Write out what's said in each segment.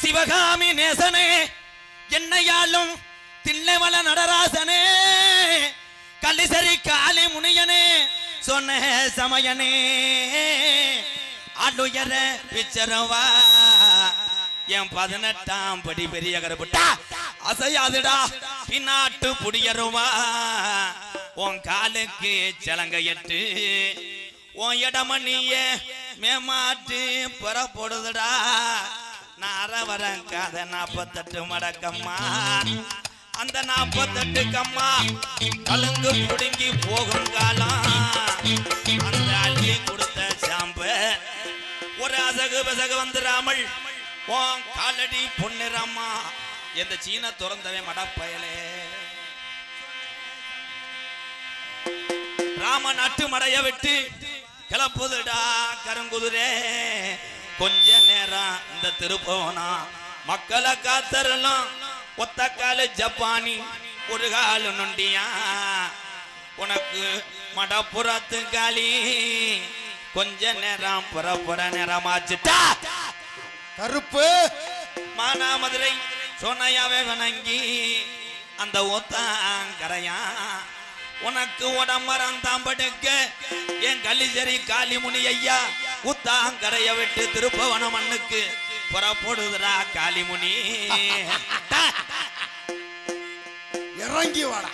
சிவகாமி நேசனே என்னையாளும் தில்லைவள நடராசனே கல்லிசரி காளி முனியனே சொன்ன சமயனே ஆளுயர பிச்சரவா என் பதினெட்டாம் படி பெரிய கருப்புட்டா அசையாதுடா பின்னாட்டு புடியருவா உன் காலுக்கு சிலங்க எட்டு உன் இடமணிய மேமாட்டு புறப்படுதுடா நான் வரேன் கதை நாப்பத்தெட்டு மடக்கம்மா அந்த நாப்பத்தெட்டு கம்மா கலுங்கு புடுங்கி போகும் காலம் அந்த அள்ளி கொடுத்த சாம்ப ஒரு அசகு பசகு வந்துடாமல் உன் காலடி பொன்னிறம்மா எந்த சீன துறந்தவன் மடப்பயலே ராம நாட்டு மடைய விட்டு கிளப்புதுடா கருங்குதிரே கொஞ்ச நேரம் இந்த திருப்பவனா மக்களை காத்தரலாம் ஒத்த காலு ஜப்பானி ஒரு காலு நொண்டியா உனக்கு மடப்புறத்து காலி கொஞ்ச நேரம் புறப்புற நேரமாச்சுட்டா கருப்பு மானாமதுரை சொன்னையாவே வணங்கி அந்த ஒத்தாங்கரையா உனக்கு உடம்பரம் தான் படுக்க என் கள்ளிசரி காளிமுனி ஐயா உத்தாங்கரைய விட்டு திருப்பவன மண்ணுக்கு புறப்படுதுடா காளிமுனி டா. இறங்கி வாடா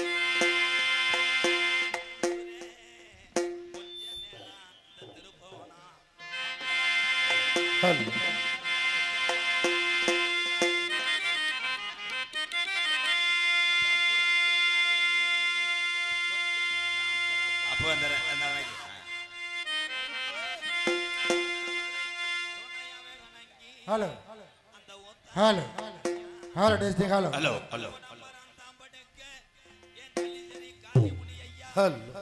அப்போ அந்த அந்த வரைக்கும். Hello hello hello testing hello hello hello hello hello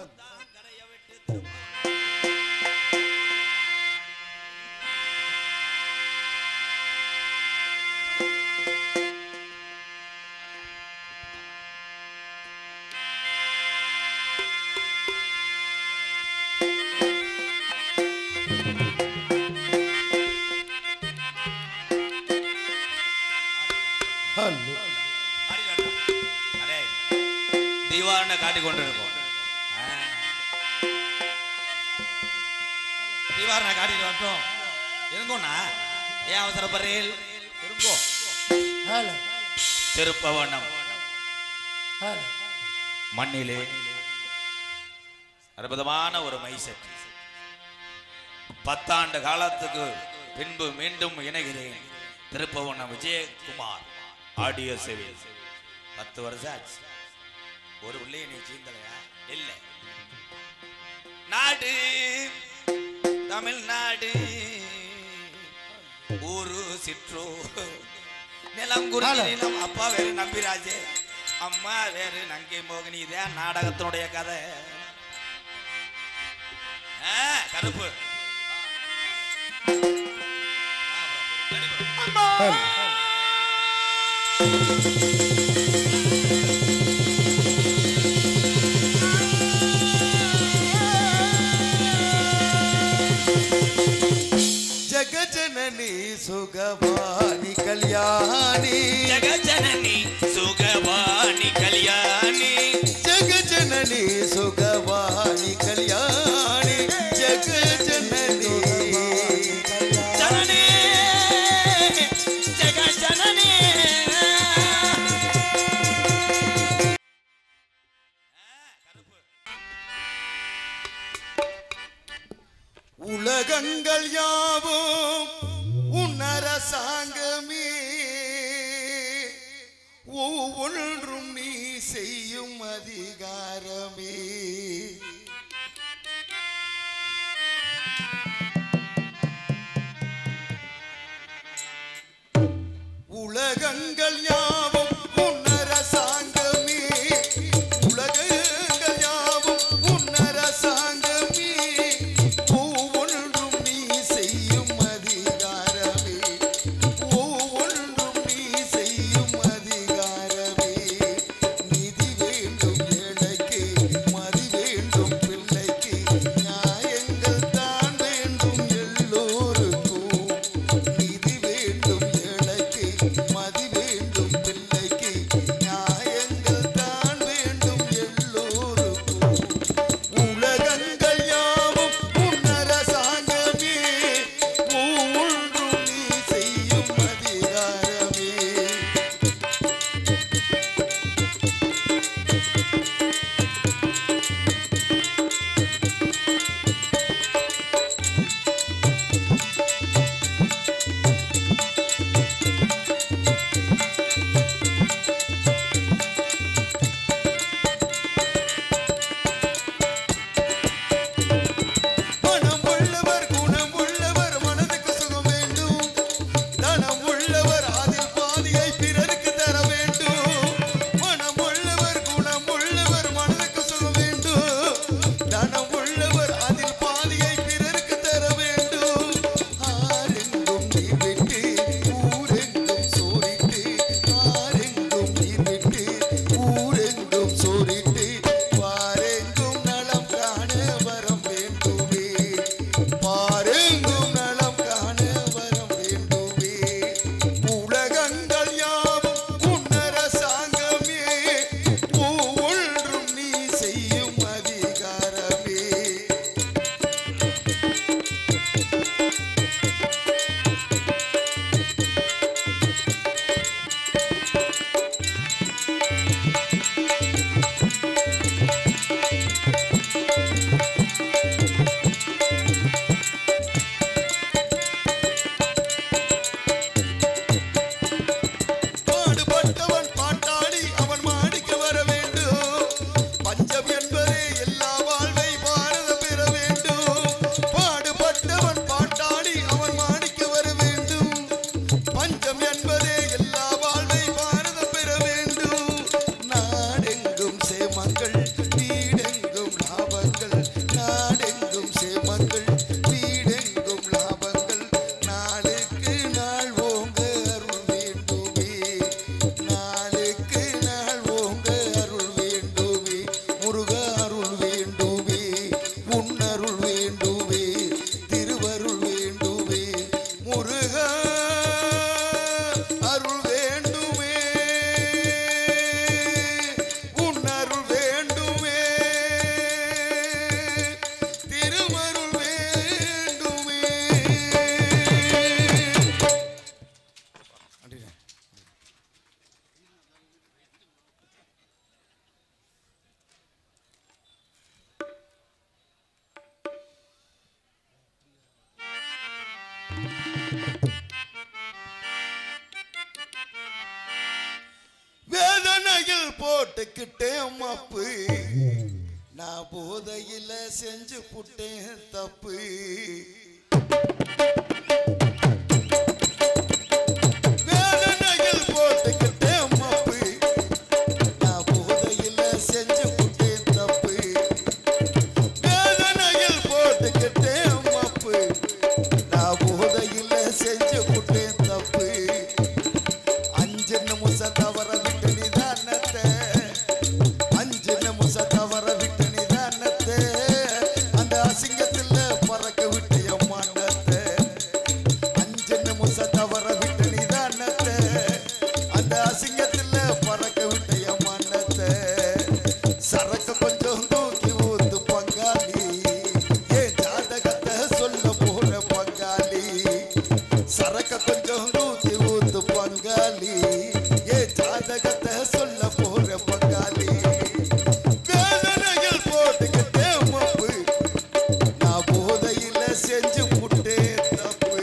hello அடே தீவாரனை காட்டிக் கொண்டிருக்கோம் ஆ. தீவாரனை காட்டிட்டு வரட்டும் இருங்கோண்ணா ஏன் அவசரப்படுறீள் இருங்கோ ஹலோ திருப்பவனம் ஹலோ மண்ணிலே அற்புதமான ஒரு மைசெட் பத்தாண்டு காலத்துக்கு பின்பு மீண்டும் இணைகிறேன் திருப்பவனம் விஜயகுமார் ஆடியோ சேவை பத்து வருஷம் ஆச்சு ஒரு உள்ளே நீ சீந்தலையா இல்ல நாடு தமிழ்நாடு ஊரு சிற்றோ நிலம் குறிஞ்சி நிலம் அப்பா வேறு நம்பிராஜே அம்மா வேறு நங்கை மோகினி இதே நாடகத்தினுடைய கதை ஆ, கருப்பு ஹலோ ஜகஜனனி சுகவாணி கல்யாணி ஜெகஜனனி சுகவாணி கல்யாணி ஜகஜனனி சுகவாணி கல்யாணி ஜகஜனனி ஜனனி ஜெகஜனனி உலகங்கள் யாவும் உன்னரசாங்கமே ஒவ்வொன்றும் நீ செய்யும் அதிகாரமே உலகங்கள் யாவும் உன்னரசாங்கமே உலகங்கள் யாவும் உன்னரசாங்கமே ஒவ்வொன்றும் நீ செய்யும் அதிகாரமே ஒவ்வொன்றும் நீ செய்யும் அதிகாரமே நிதி வேண்டும் எனக்கு மாற்றம் என்பதே எல்லா வாழ்வை பாரதம் பெற வேண்டும் நாடெங்கும் சேமங்கள் வீடெங்கும் லாபங்கள் நாடெங்கும் சேமங்கள் வீடெங்கும் லாபங்கள் நாளுக்கு நாள் ஓங்க அருள் வேண்டுமே நாளுக்கு நாள் ஓங்க அருள் வேண்டுமே முருக அருள் வேண்டுமே உன் அருள் வேண்டுமே திருவருள் வேண்டுமே முருக அருள் வேண்டுமே உன் அருள் வேண்டுமே திருவருள் வேண்டுமே வேதனையில் போட்டுக்கிட்டேன் மப்பு நான் போதையில செஞ்சு புட்டேன் தப்பு வேதனையில் போட்டுக்கிட்டேன் மப்பு நான் போதையில செஞ்சு புட்டேன் தப்பு வேதனையில் போட்டுக்கிட்டேன் மப்பு நான் போதையில செஞ்சு புட்டேன் தப்பு அஞ்சு நிமிஷம் தவற விட்டு நிதானத்தை அஞ்சு நிமிஷம் தவற விட்டு நிதானத்தை அந்த அசிங்கத்துல பறக்க விட்டு எம்மானத்தை அஞ்சு நிமிஷம் தவற விட்டு நிதானத்தை அந்த அசிங்கத்துல பறக்க விட்டு எம்மானத்தை சரக்கு கொஞ்சம் தூக்கி ஊத்து பங்காளி ஏன் ஜாதகத்தை சொல்ல போற பங்காளி சரக்க கொஞ்சம் ஊத்தி ஊத்து பங்காளி ஏ ஜாதகத்தை சொல்ல போற பங்காளி வேதனைகள் போட்டுக்கிட்டே மப்பு நான் போதையில செஞ்சு புட்டேன் தப்பு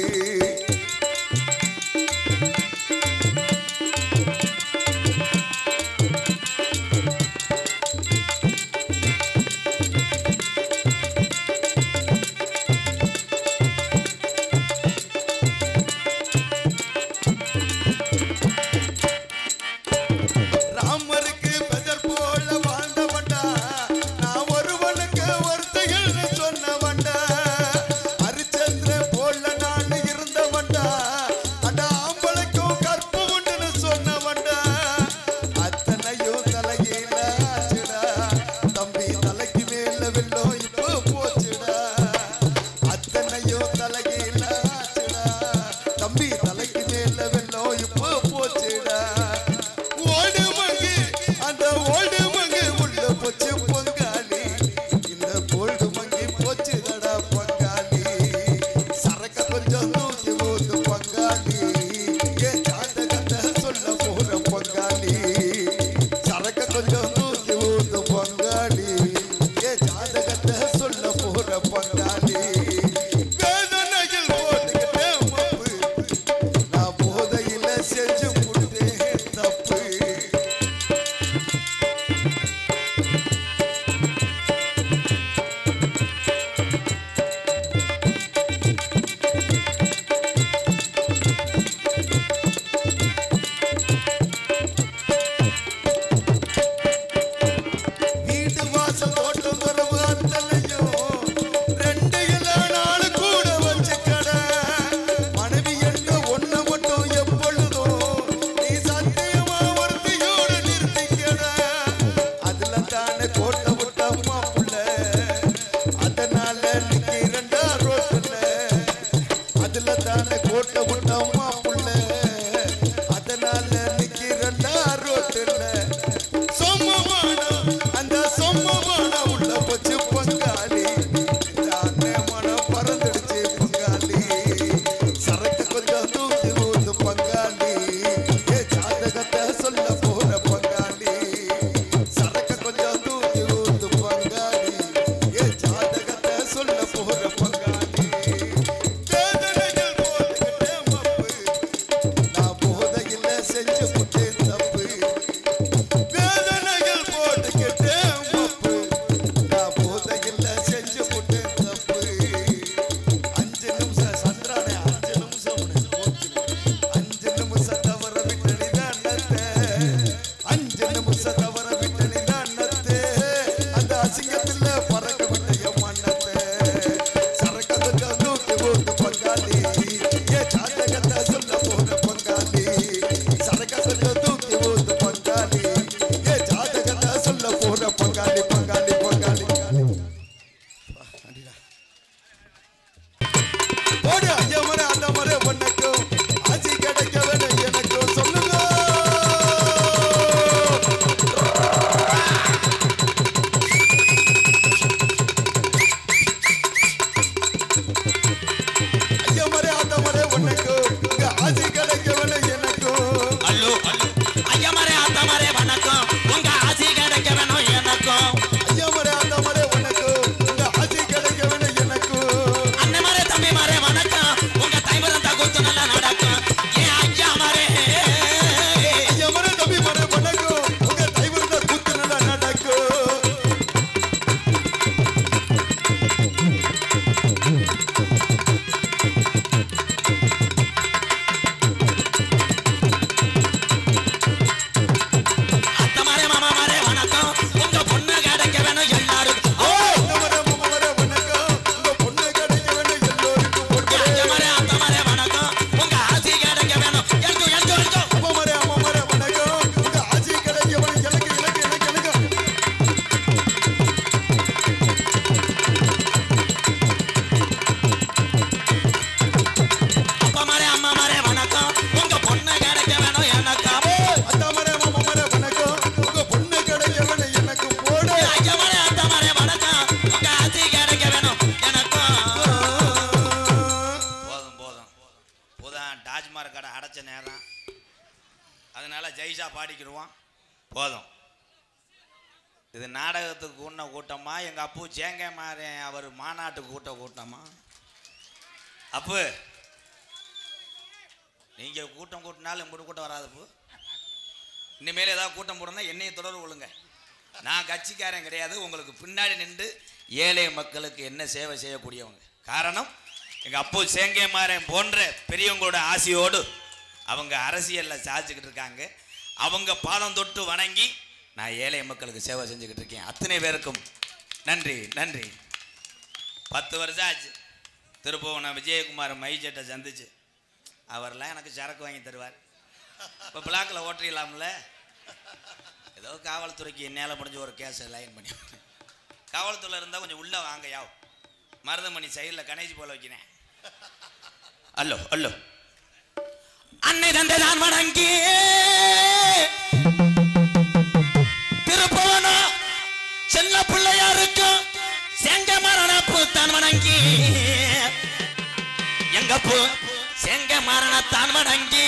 ராமருக்கு பெதர் போல வாழ்ந்தவன்டா நான் ஒருவனுக்கு ஒருத்தைகள்னு சொன்னவன்டா ஹரிச்சந்திர போல நான் இருந்தவன்டா அட ஆம்பளைக்கும் கற்பு உண்டுன்னு சொன்னவன்டா அத்தனையும் தலையில ஆச்சுடா தம்பி தலைக்கு மேல வெள்ளம் இப்போ போச்சுடா அத்தனையும் தலையில ஆச்சுடா தம்பி தலைக்கு மேல வெள்ளம் இப்போ போச்சுடா ஓடு மங்கு அந்த ஓடு மங்கு உள்ள போச்சு பொங்காலி இந்த கோல்டு மங்கி போச்சு தடா பங்காளி சரக்க கொஞ்சம் தூக்கி ஊத்து பங்காளி ஏன் ஜாதகத்தை சொல்ல போற பங்காளி சரக்க கொஞ்சம் தூக்கி ஊத்து பங்காளி ஏன் ஜாதகத்தை சொல்ல போற பங்காளி வேதனையில் போட்டுக்கிட்டே மப்பு நான் போதை கிடைக்க வேணும் எனக்கும் அல்லோ அல்லோ ஐயா மரே ஆத்தா மரே வணக்கம் உங்க ஆசி கிடைக்க வேணும் எனக்கும் ஐயா மரே அந்த மரே உனக்கும் உங்க ஆசி கிடைக்க வேணும் எனக்கும் அண்ணன் மரே தம்பி மரே வணக்கம் உங்க தைமரம் தகுத்து நல்லா நடக்கும் ஏன் ஐயா மரே ஐயா மரே தம்பி மரே உனக்கும் உங்க தைவருந்த கூத்து நல்லா நடக்கும் அத்தை மரே மாமா மரே வணக்கம் உங்க பொண்ணு கிடைக்க வேணும் எல்லாருக்கும் ஓ இந்த மரே மாமா மரே உனக்கும் உங்க பொண்ணு கிடைக்க வேணும் எல்லோருக்கும் பொண்ணு ஐயா மரே ஆத்தா மரே வணக்கம் உங்க ஆசி கிடைக்க வேணும் எழுந்து எழுந்து எழுந்து அப்பா மரே அம்மா மரே வணக்கம் உங்க ஆசி கிடைக்க வேணும் எனக்கு எனக்கு எனக்கு எனக்கு அப்பா மரே அம்மா மரே வணக்கம் உங்க பொண்ணு கிடைக்க வேணும் எனக்கா அத்தா மரே மாமா மரே வணக்கம் உங்க பொண்ணு கிடைக்க வேணும் எனக்கு போடு ஐயா மரே ஆத்தா மரே வணக்கம் உங்க ஆசி கிடைக்க வேணும் எனக்கும் போதும் போதும் புதான் டாஜ்மார் கடை அடைச்ச நேரம் அதனால ஜெய்ஷா பாடிக்கிடுவோம் போதும் இது நாடகத்துக்கு கூட்டின கூட்டமா எங்க அப்பு சேங்க மாறேன் அவர் மாநாட்டுக்கு கூட்ட கூட்டமா அப்பு நீங்க கூட்டம் கூட்டினாலும் இப்படி கூட்டம் வராது அப்பு இனிமேல் ஏதாவது கூட்டம் போடணும்னா என்னையும் தொடர்பு கொள்ளுங்க நான் கட்சிக்காரன் கிடையாது உங்களுக்கு பின்னாடி நின்று ஏழை மக்களுக்கு என்ன சேவை செய்யக்கூடியவங்க காரணம் எங்கள் அப்போ சேங்கேமாரன் போன்ற பெரியவங்களோட ஆசையோடு அவங்க அரசியலில் சாதிச்சுக்கிட்டு இருக்காங்க அவங்க பாதம் தொட்டு வணங்கி நான் ஏழை மக்களுக்கு சேவை செஞ்சுக்கிட்டு இருக்கேன் அத்தனை பேருக்கும் நன்றி நன்றி பத்து வருஷம் ஆச்சு திருப்பவனம் விஜயகுமார் மைச்சட்டை சந்திச்சு அவர்லாம் எனக்கு சரக்கு வாங்கி தருவார் இப்போ பிளாக்கில் ஓட்டிடலாம்ல ஏதோ காவல்துறைக்கு என்னால் முடிஞ்ச ஒரு கேஸை லைன் பண்ணி காவல்துறை இருந்தால் கொஞ்சம் உள்ளே வாங்க யாவ் மருதமணி சைடில் கணேஷ் போல வைக்கிறேன் அல்லோ அல்லோ அன்னை தந்தை தான் வணங்கி திருப்பவனம் செல்ல பிள்ளையாருக்கும் செங்க மரணப்பு தான் வணங்கி எங்கப்பு செங்க மரணத்தான் வணங்கி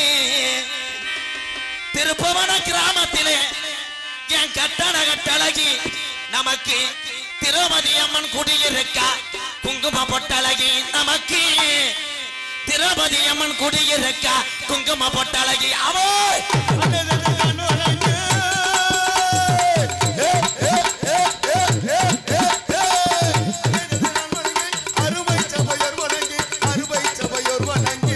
திருப்பவன கிராமத்திலே என் கட்டட கட்டழகி நமக்கு திருமதி அம்மன் குடியிருக்கா குங்கும பொட்டழகி நமக்கு திருமதி அம்மன் குடியிருக்கா குங்கும பொட்டழகி அவோ அருமை சபையோர் வணங்கி அருமை சபையோர் வணங்கி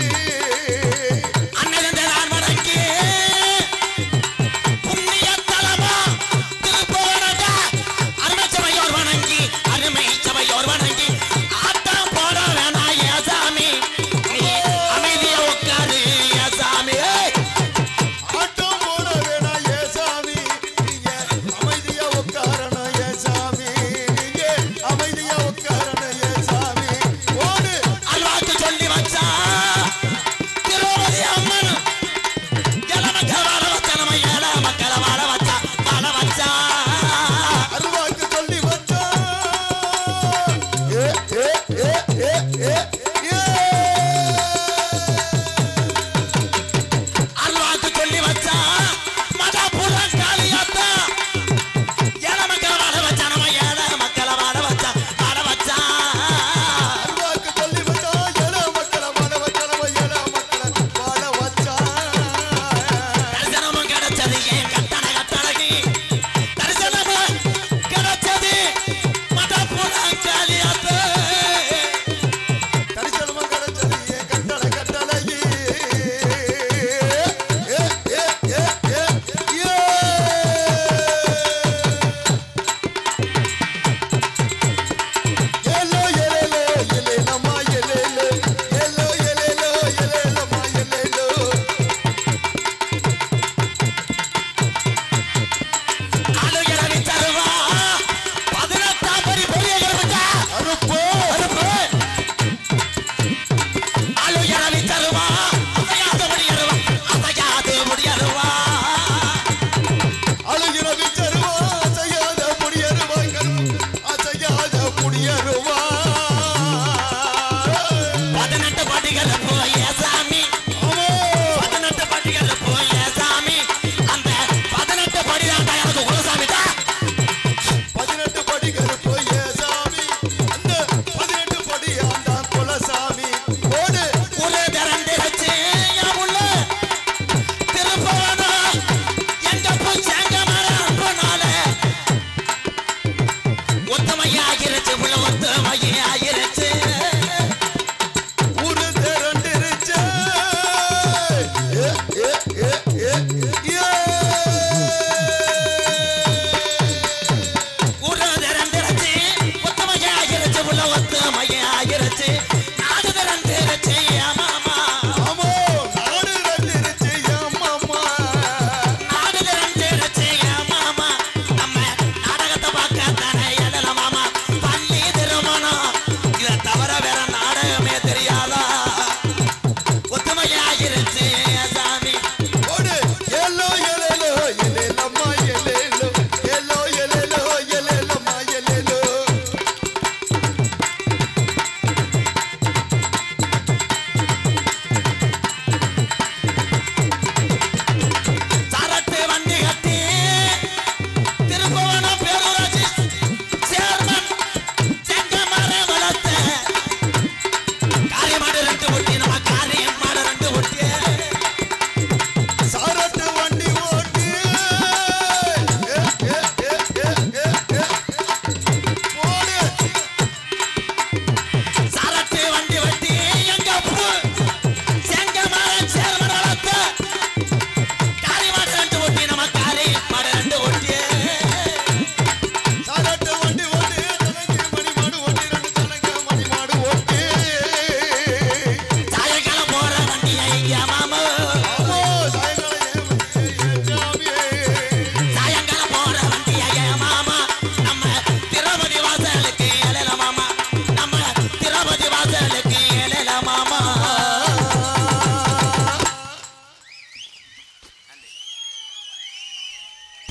அண்ணன் நான் வணங்கி புண்ணிய தலமா திருப்பவனதா அருமை சபையோர் வணங்கி அருமை சபையோர் வணங்கி ஆட்டம் போட வேணாம் ஏசாமி நீ அமைதியா உட்காரு ஏசாமி ஏய்! ஆட்ட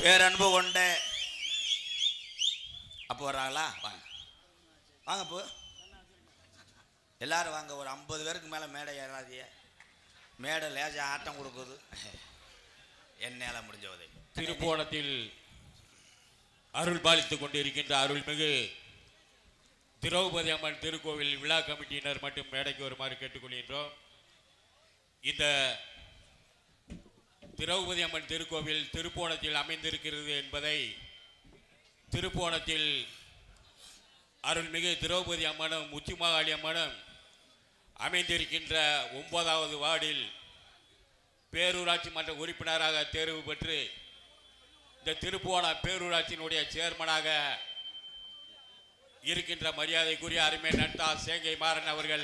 பேரன்பு கொண்ட அப்போ வர்றாங்களா வாங்க வாங்க அப்போ எல்லாரும் வாங்க ஒரு ஐம்பது பேருக்கு மேலே மேடை ஏறாதிய மேடை லேஜா ஆட்டம் கொடுக்குது என்னால் முடிஞ்ச உதவி திருப்போணத்தில் அருள் பாலித்துக் கொண்டிருக்கின்ற அருள்மிகு திரௌபதி அம்மன் திருக்கோவில் விழா கமிட்டியினர் மட்டும் மேடைக்கு வருமாறு கேட்டுக்கொள்கின்றோம் இந்த திரௌபதி அம்மன் திருக்கோவில் திருப்போணத்தில் அமைந்திருக்கிறது என்பதை திருப்போணத்தில் அருள்மிகு திரௌபதி அம்மனும் உச்சிமாகாளி அம்மனும் அமைந்திருக்கின்ற ஒன்பதாவது வார்டில் பேரூராட்சி மன்ற உறுப்பினராக தேர்வு பெற்று இந்த திருப்புவன பேரூராட்சியினுடைய சேர்மனாக இருக்கின்ற மரியாதைக்குரிய அருமை நட்டா சேங்கை மாறன் அவர்கள்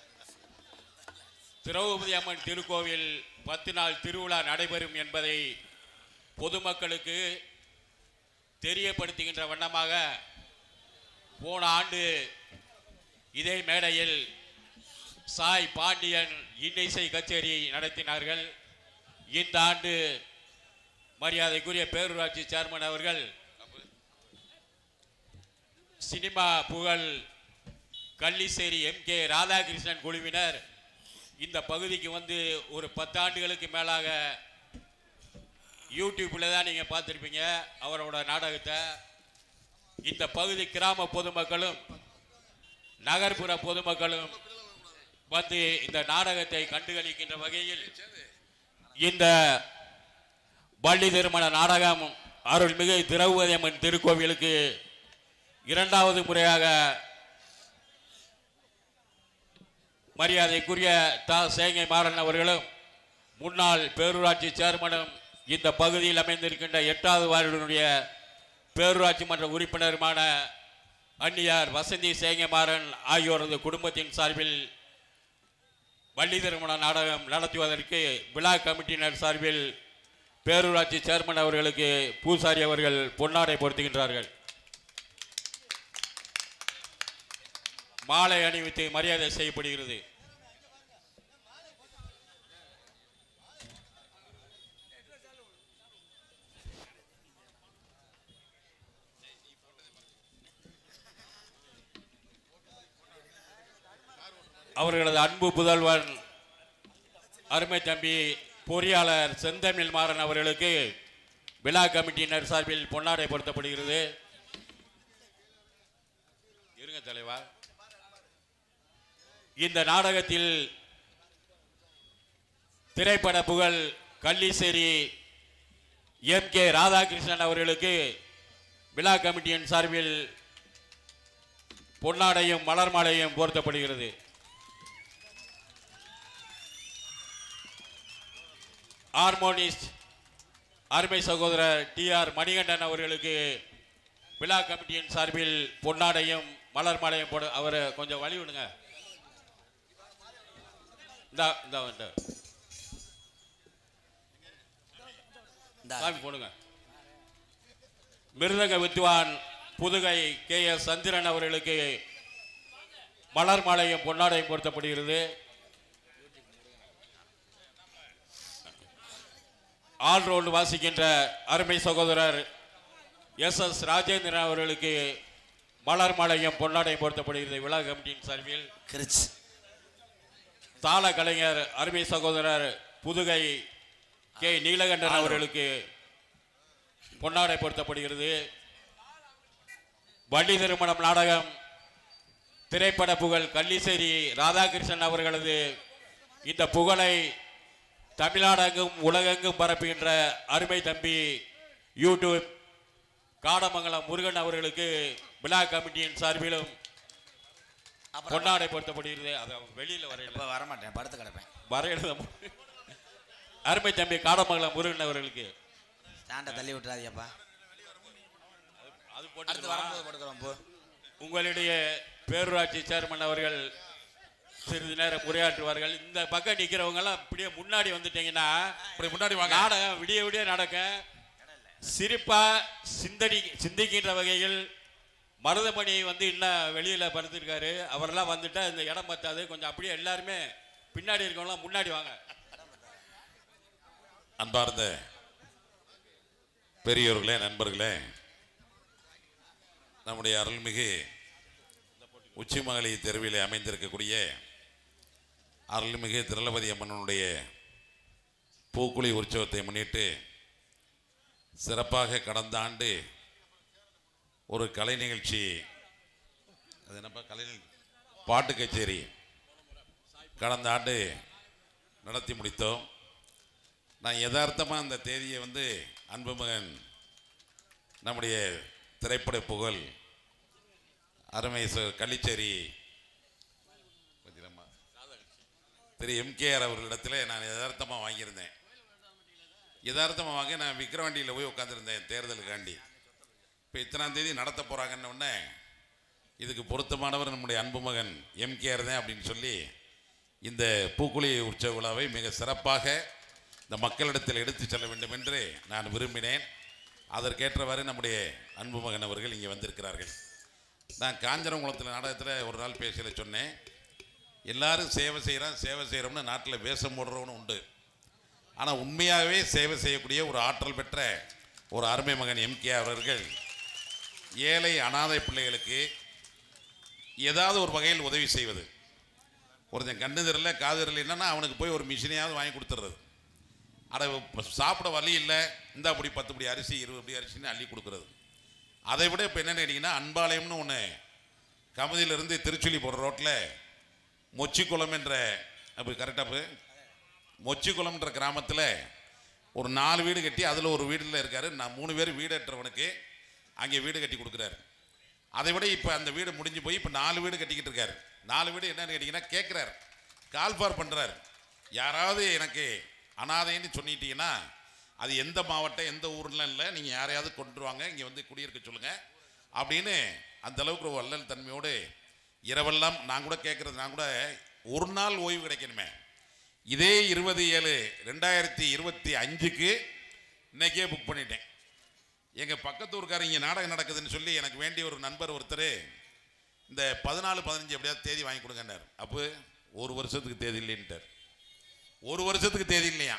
திரௌபதி அம்மன் திருக்கோவில் பத்து நாள் திருவிழா நடைபெறும் என்பதை பொதுமக்களுக்கு தெரியப்படுத்துகின்ற வண்ணமாக போன ஆண்டு இதே மேடையில் சாய் பாண்டியன் இன்னிசை கச்சேரி நடத்தினார்கள் இந்த ஆண்டு மரியாதைக்குரிய பேரூராட்சி சேர்மன் அவர்கள் சினிமா புகழ் கள்ளிசேரி எம் கே ராதாகிருஷ்ணன் குழுவினர் இந்த பகுதிக்கு வந்து ஒரு பத்தாண்டுகளுக்கு மேலாக யூடியூப்பில் தான் நீங்கள் பார்த்துருப்பீங்க அவரோட நாடகத்தை இந்த பகுதி கிராம பொதுமக்களும் நகர்ப்புற பொதுமக்களும் வந்து இந்த நாடகத்தை கண்டுகளிக்கின்ற வகையில் இந்த பள்ளி திருமண நாடகம் அருள்மிகு திரௌபதி அம்மன் திருக்கோவிலுக்கு இரண்டாவது முறையாக மரியாதைக்குரிய தா சேங்கை மாறன் அவர்களும் முன்னாள் பேரூராட்சி சேர்மனும் இந்த பகுதியில் அமைந்திருக்கின்ற எட்டாவது வார்டினுடைய பேரூராட்சி மன்ற உறுப்பினருமான அந்நியார் வசந்தி சேங்கமாறன் ஆகியோரது குடும்பத்தின் சார்பில் வள்ளி திருமண நாடகம் நடத்துவதற்கு விழா கமிட்டியினர் சார்பில் பேரூராட்சி சேர்மன் அவர்களுக்கு பூசாரி அவர்கள் பொன்னாடை பொருத்துகின்றார்கள் மாலை அணிவித்து மரியாதை செய்யப்படுகிறது அவர்களது அன்பு புதல்வன் அருமை தம்பி பொறியாளர் செந்தமிழ் மாறன் அவர்களுக்கு விழா கமிட்டியினர் சார்பில் பொன்னாடை பொருத்தப்படுகிறது இருங்க தலைவா இந்த நாடகத்தில் திரைப்பட புகழ் கள்ளிசேரி எம் கே ராதாகிருஷ்ணன் அவர்களுக்கு விழா கமிட்டியின் சார்பில் பொன்னாடையும் மலர் மாலையும் போர்த்தப்படுகிறது ஹார்மோனிஸ்ட் அருமை சகோதரர் டி ஆர் மணிகண்டன் அவர்களுக்கு விழா கமிட்டியின் சார்பில் பொன்னாடையும் மலர் மாலையும் போட அவரை கொஞ்சம் வழி விடுங்க இந்தா இந்தா வந்து இந்த சாமி போடுங்க மிருதங்க வித்வான் புதுகை கே எஸ் சந்திரன் அவர்களுக்கு மலர் மாலையும் பொன்னாடையும் பொருத்தப்படுகிறது ஆல் ரவுண்ட் வாசிக்கின்ற அருமை சகோதரர் எஸ் எஸ் ராஜேந்திரன் அவர்களுக்கு மலர் மாலையும் பொன்னாடையும் பொருத்தப்படுகிறது விழா கமிட்டியின் சார்பில் கிரிச் தாள கலைஞர் அருமை சகோதரர் புதுகை கே நீலகண்டன் அவர்களுக்கு பொன்னாடை பொருத்தப்படுகிறது வள்ளி திருமணம் நாடகம் திரைப்பட புகழ் கள்ளிசேரி ராதாகிருஷ்ணன் அவர்களது இந்த புகழை தமிழ்நாடெங்கும் உலகெங்கும் பரப்புகின்ற அருமை தம்பி யூடியூப் காடமங்கலம் முருகன் அவர்களுக்கு விழா கமிட்டியின் சார்பிலும் அப்புறம் பொன்னாடை பொருத்தப்படுகிறது அது வெளியில வரையில இப்போ வரமாட்டேன் படுத்து கிடப்பேன் வரையில அருமை தம்பி காடமங்கலம் முருகன் அவர்களுக்கு ஸ்டாண்டை தள்ளி விட்டுறாதியப்பா அது அடுத்து போட்டு வரும்போது படுக்கிறோம் போ உங்களுடைய பேரூராட்சி சேர்மன் அவர்கள் சிறிது நேரம் உரையாற்றுவார்கள் இந்த பக்கம் நிக்கிறவங்க எல்லாம் அப்படியே முன்னாடி வந்துட்டீங்கன்னா இப்படி முன்னாடி வாங்க நாடகம் விடிய விடிய நடக்கும் சிரிப்பா சிந்தடி சிந்திக்கின்ற வகையில் மருதமணி வந்து இன்னும் வெளியில படுத்திருக்காரு அவரெல்லாம் வந்துட்டா இந்த இடம் பத்தாது கொஞ்சம் அப்படியே எல்லாருமே பின்னாடி இருக்கவங்களாம் முன்னாடி வாங்க அன்பார்ந்த பெரியோர்களே நண்பர்களே நம்முடைய அருள்மிகு உச்சிமகளி தெருவிலே அமைந்திருக்கக்கூடிய அருள்மிகு திரளபதி அம்மனுடைய பூக்குழி உற்சவத்தை முன்னிட்டு சிறப்பாக கடந்த ஆண்டு ஒரு கலை நிகழ்ச்சி அது என்னப்பா கலை நிகழ்ச்சி? பாட்டு கச்சேரி கடந்த ஆண்டு நடத்தி முடித்தோம் நான் யதார்த்தமாக அந்த தேதியை வந்து அன்பு மகன் நம்முடைய திரைப்பட புகழ் அருமை ச- கள்ளிச்சேரி கொஞ்சமா. திரு எம்கேஆர் அவர்களிடத்தில் நான் யதார்த்தமாக வாங்கியிருந்தேன் யதார்த்தமாக வாங்கி நான் விக்கிரவாண்டியில் போய் உட்காந்துருந்தேன் தேர்தலுக்காண்டி இப்போ இத்தனாம் தேதி நடத்த போகிறாங்கன்ன உடனே இதுக்கு பொருத்தமானவர் நம்முடைய அன்பு மகன் எம்கேஆர் தான் அப்படின்னு சொல்லி இந்த பூக்குழி உற்சவ விழாவை மிக சிறப்பாக இந்த மக்களிடத்தில் எடுத்து செல்ல வேண்டும் என்று நான் விரும்பினேன் அதற்கேற்றவாறு நம்முடைய அன்பு மகன் அவர்கள் இங்கே வந்திருக்கிறார்கள் நான் காஞ்சனகுளத்தில் நாடகத்தில் ஒரு நாள் பேசல சொன்னேன் எல்லாரும் சேவை செய்கிறோம் சேவை செய்கிறோம்னு நாட்டில் வேஷம் போடுறவனும் உண்டு ஆனால் உண்மையாகவே சேவை செய்யக்கூடிய ஒரு ஆற்றல் பெற்ற ஒரு அருமை மகன் எம்கே அவர்கள் ஏழை அனாதை பிள்ளைகளுக்கு ஏதாவது ஒரு வகையில் உதவி செய்வது ஒருத்தன் கண்ணு தெரியல காது தெரியல என்னன்னா அவனுக்கு போய் ஒரு மிஷினையாவது வாங்கி கொடுத்துட்றது அட இப்ப சாப்பிட வழி இல்லை இந்த அப்படி பத்து படி அரிசி இருபது படி அரிசின்னு அள்ளி கொடுக்குறது அதை விட இப்போ என்னன்னு கேட்டிங்கன்னா அன்பாலயம்னு ஒன்று கமதியிலிருந்து திருச்சுழி போகிற ரோட்டில் மொச்சிக்குளம் என்ற அப்போ கரெக்டாக மொச்சிக்குளம்ன்ற கிராமத்தில் ஒரு நாலு வீடு கட்டி அதில் ஒரு வீட்டில் இருக்காரு நான் மூணு பேர் வீடற்றவனுக்கு அங்கே வீடு கட்டி கொடுக்குறாரு அதை விட இப்போ அந்த வீடு முடிஞ்சு போய் இப்போ நாலு வீடு கட்டிக்கிட்டு இருக்காரு நாலு வீடு என்னன்னு கேட்டிங்கன்னா கேட்குறாரு கால்பார் பண்ணுறாரு யாராவது எனக்கு அனாதைன்னு சொன்னிட்டீங்கன்னா அது எந்த மாவட்டம் எந்த ஊர்லாம் இல்லை நீங்கள் யாரையாவது கொண்டு வாங்க இங்கே வந்து குடியிருக்க சொல்லுங்கள் அப்படின்னு அந்த அளவுக்கு ஒரு வள்ளல் தன்மையோடு இரவெல்லாம் நான் கூட கேட்குறது நான் கூட ஒரு நாள் ஓய்வு கிடைக்கணுமே இதே இருபது ஏழு ரெண்டாயிரத்தி இருபத்தி அஞ்சுக்கு இன்னைக்கே புக் பண்ணிட்டேன் எங்கள் பக்கத்து ஊருக்காரர் இங்கே நாடகம் நடக்குதுன்னு சொல்லி எனக்கு வேண்டிய ஒரு நண்பர் ஒருத்தர் இந்த பதினாலு பதினஞ்சு எப்படியாவது தேதி வாங்கி கொடுங்கன்னார் அப்போ ஒரு வருஷத்துக்கு தேதி இல்லைன்ட்டார் ஒரு வருஷத்துக்கு தேதி இல்லையா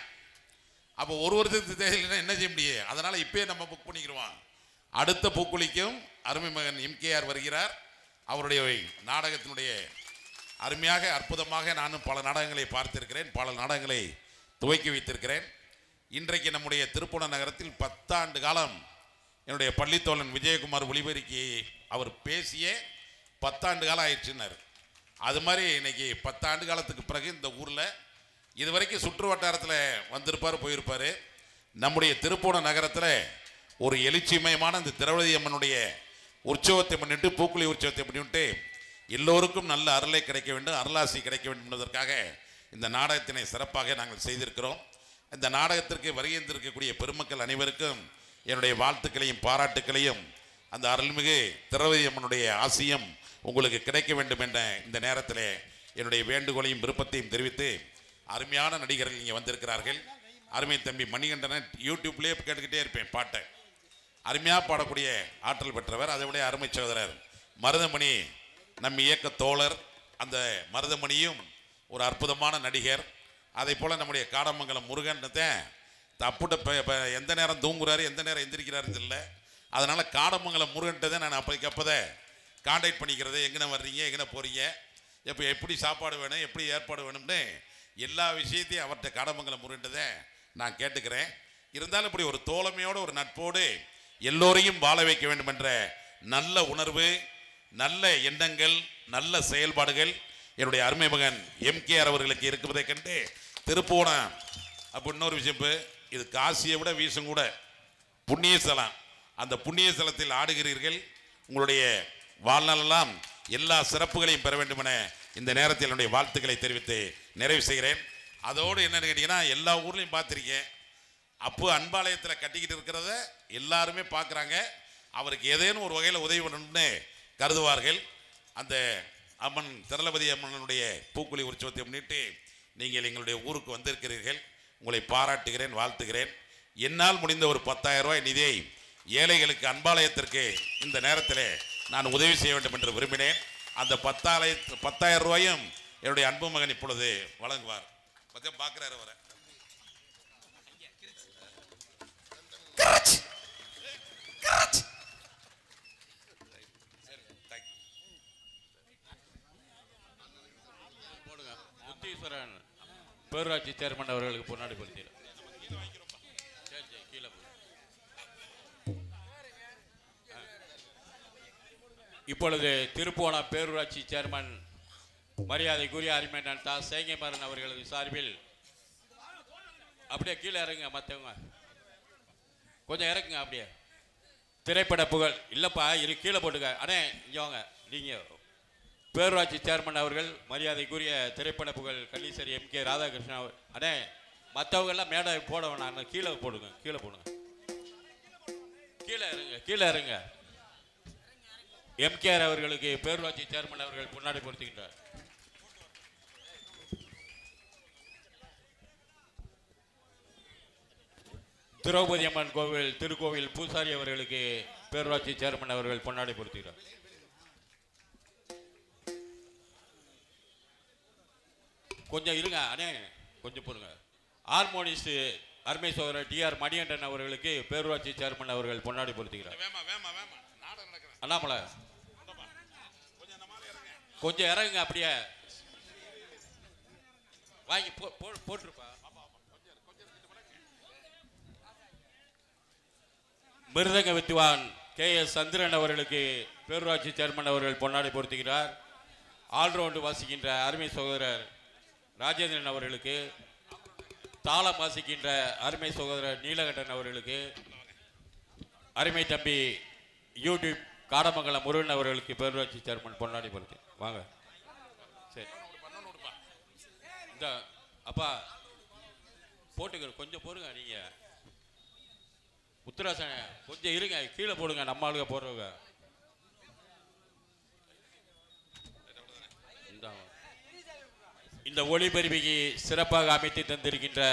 அப்போ ஒரு வருஷத்துக்கு தேதி இல்லைன்னா என்ன செய்ய முடியும் அதனால் இப்பயே நம்ம புக் பண்ணிக்கிறோம் அடுத்த பூக்குழிக்கும் அருமை மகன் எம்கேஆர் வருகிறார் அவருடைய நாடகத்தினுடைய அருமையாக அற்புதமாக நானும் பல நாடகங்களை பார்த்திருக்கிறேன் பல நாடகங்களை துவக்கி வைத்திருக்கிறேன் இன்றைக்கு நம்முடைய திருப்பூண நகரத்தில் பத்தாண்டு காலம் என்னுடைய பள்ளித்தோழன் விஜயகுமார் ஒளிபெருக்கி அவர் பேசிய பத்தாண்டு காலம் ஆயிடுச்சுன்னாரு அது மாதிரி இன்னைக்கு பத்தாண்டு காலத்துக்கு பிறகு இந்த ஊரில் இதுவரைக்கும் சுற்று வட்டாரத்தில் வந்திருப்பார் போயிருப்பார் நம்முடைய திருப்பூண நகரத்தில் ஒரு எழுச்சிமயமான இந்த திரௌபதி அம்மனுடைய உற்சவத்தை முன்னிட்டு பூக்குழி உற்சவத்தை முன்னிட்டு எல்லோருக்கும் நல்ல அருளை கிடைக்க வேண்டும் அருளாசி கிடைக்க வேண்டும் என்பதற்காக இந்த நாடகத்தினை சிறப்பாக நாங்கள் செய்திருக்கிறோம் இந்த நாடகத்திற்கு வருகின்றிருக்கக்கூடிய பெருமக்கள் அனைவருக்கும் என்னுடைய வாழ்த்துக்களையும் பாராட்டுக்களையும் அந்த அருள்மிகு திரௌபதி அம்மனுடைய ஆசியும் உங்களுக்கு கிடைக்க வேண்டும் என்ற இந்த நேரத்தில் என்னுடைய வேண்டுகோளையும் விருப்பத்தையும் தெரிவித்து அருமையான நடிகர்கள் இங்கே வந்திருக்கிறார்கள் அருமை தம்பி மணிகண்டனை யூடியூப்லேயே கேட்டுக்கிட்டே இருப்பேன் பாட்டை அருமையாக பாடக்கூடிய ஆற்றல் பெற்றவர் அதை விட அருமை சகோதரர் மருதமணி நம் இயக்க தோழர் அந்த மருதமணியும் ஒரு அற்புதமான நடிகர் அதே போல் நம்முடைய காடமங்கலம் முருகன் தப்புட்ட ப- ப- எந்த நேரம் தூங்குறாரு எந்த நேரம் எந்திரிக்கிறாருன்னு தெரியல அதனால் காடமங்கலம் முருகன்ட்ட தான் நான் அப்போதைக்கு அப்போதை காண்டாக்ட் பண்ணிக்கிறது எங்கன வர்றீங்க எங்கன போகிறீங்க எப்போ எப்படி சாப்பாடு வேணும் எப்படி ஏற்பாடு வேணும்னு எல்லா விஷயத்தையும் அவர்கிட்ட காடமங்கலம் முருகன்ட்ட தான் நான் கேட்டுக்கிறேன் இருந்தாலும் இப்படி ஒரு தோழமையோடு ஒரு நட்போடு எல்லோரையும் வாழ வைக்க வேண்டும் என்ற நல்ல உணர்வு நல்ல எண்ணங்கள் நல்ல செயல்பாடுகள் என்னுடைய அருமை மகன் எம்கேஆர் அவர்களுக்கு இருக்கிறதை கண்டு திருப்போணம் அப்போ இன்னொரு விஷயம் இப்ப, இது காசியை விட வீசும் கூட புண்ணிய ஸ்தலம் அந்த புண்ணிய ஸ்தலத்தில் ஆடுகிறீர்கள் உங்களுடைய வாழ்நாளெல்லாம் எல்லா சிறப்புகளையும் பெற வேண்டும் என இந்த நேரத்தில் என்னுடைய வாழ்த்துக்களை தெரிவித்து நிறைவு செய்கிறேன் அதோடு என்னன்னு கேட்டிங்கன்னா எல்லா ஊர்லேயும் பார்த்துருக்கேன் அப்போ அன்பாலயத்தில் கட்டிக்கிட்டு இருக்கிறத எல்லாருமே பார்க்குறாங்க அவருக்கு ஏதேனும் ஒரு வகையில் உதவி பண்ணணும்னு கருதுவார்கள் அந்த அம்மன் திரளபதி அம்மனுடைய பூக்குழி உற்சவத்தை முன்னிட்டு நீங்கள் எங்களுடைய ஊருக்கு வந்திருக்கிறீர்கள் உங்களை பாராட்டுகிறேன் வாழ்த்துகிறேன் என்னால் முடிந்த ஒரு பத்தாயிரம் ரூபாய் நிதியை ஏழைகளுக்கு அன்பாலயத்திற்கு இந்த நேரத்தில் நான் உதவி செய்ய வேண்டும் என்று விரும்பினேன் அந்த பத்தாலய பத்தாயிரம் ரூபாயும் என்னுடைய அன்பு மகன் இப்பொழுது வழங்குவார் பத்தியா பார்க்குறாரு அவரை பேரூராட்சி சேர்மன் அவர்களுக்கு பொன்னாடி பொருத்திடும் சரி சரி கீழே போ. இப்பொழுது திருப்போணம் பேரூராட்சி சேர்மன் மரியாதைக்குரிய அருமையன் தா சேங்கைமாறன் அவர்களது சார்பில் அப்படியே கீழே இறங்குங்க மற்றவங்க கொஞ்சம் இறக்குங்க அப்படியே திரைப்பட புகழ் இல்லைப்பா இரு கீழே போட்டுக்க அண்ணே இங்கே வாங்க நீங்கள் பேரூராட்சி சேர்மன் அவர்கள் மரியாதைக்குரிய திரைப்பட புகழ் கல்லீஸ்வரி எம் கே ராதாகிருஷ்ணன் அவர் அண்ணே மற்றவங்க எல்லாம் மேடை போட வேணாம் அண்ணே, கீழே போடுங்க கீழே போடுங்க கீழே இறங்க கீழே இறங்க எம்கேஆர் அவர்களுக்கு பேரூராட்சி சேர்மன் அவர்கள் முன்னாடி பொறுத்துக்கின்றார் திரௌபதி அம்மன் கோவில் திருக்கோவில் பூசாரி அவர்களுக்கு பேரூராட்சி சேர்மன் அவர்கள் பொன்னாடி பொருத்துகிறார் கொஞ்சம் இருங்க அண்ணே கொஞ்சம் பொறுங்க ஹார்மோனிஸ்ட் அருமை சோதரர் டிஆர் மணிகண்டன் அவர்களுக்கு பேரூராட்சி சேர்மன் அவர்கள் பொன்னாடி பொருத்துகிறார் வேமா வேமா வேமா நாடகம் நடக்கிறேன் அண்ணாமலை கொஞ்சம் இறங்குங்க அப்படியே வாங்கி போ போ- போட்டிருப்பா மிருதங்க வித்துவான் கே எஸ் சந்திரன் அவர்களுக்கு பேரூராட்சி சேர்மன் அவர்கள் பொன்னாடை பொருத்துகிறார் ஆல்ரவுண்டு வாசிக்கின்ற அருமை சகோதரர் ராஜேந்திரன் அவர்களுக்கு தாளம் வாசிக்கின்ற அருமை சகோதரர் நீலகண்டன் அவர்களுக்கு அருமை தம்பி யூடியூப் காடமங்கலம் முருகன் அவர்களுக்கு பேரூராட்சி சேர்மன் பொன்னாடி பொறுத்து வாங்க சரி இந்த அப்பா போட்டுக்க கொஞ்சம் போடுங்க நீங்க உத்தராசன கொஞ்சம் இருங்க கீழே போடுங்க நம்ம ஆளுங்க போடுறவங்க இந்தாங்க. இந்த ஒளிபெருவிக்கு சிறப்பாக அமைத்து தந்திருக்கின்ற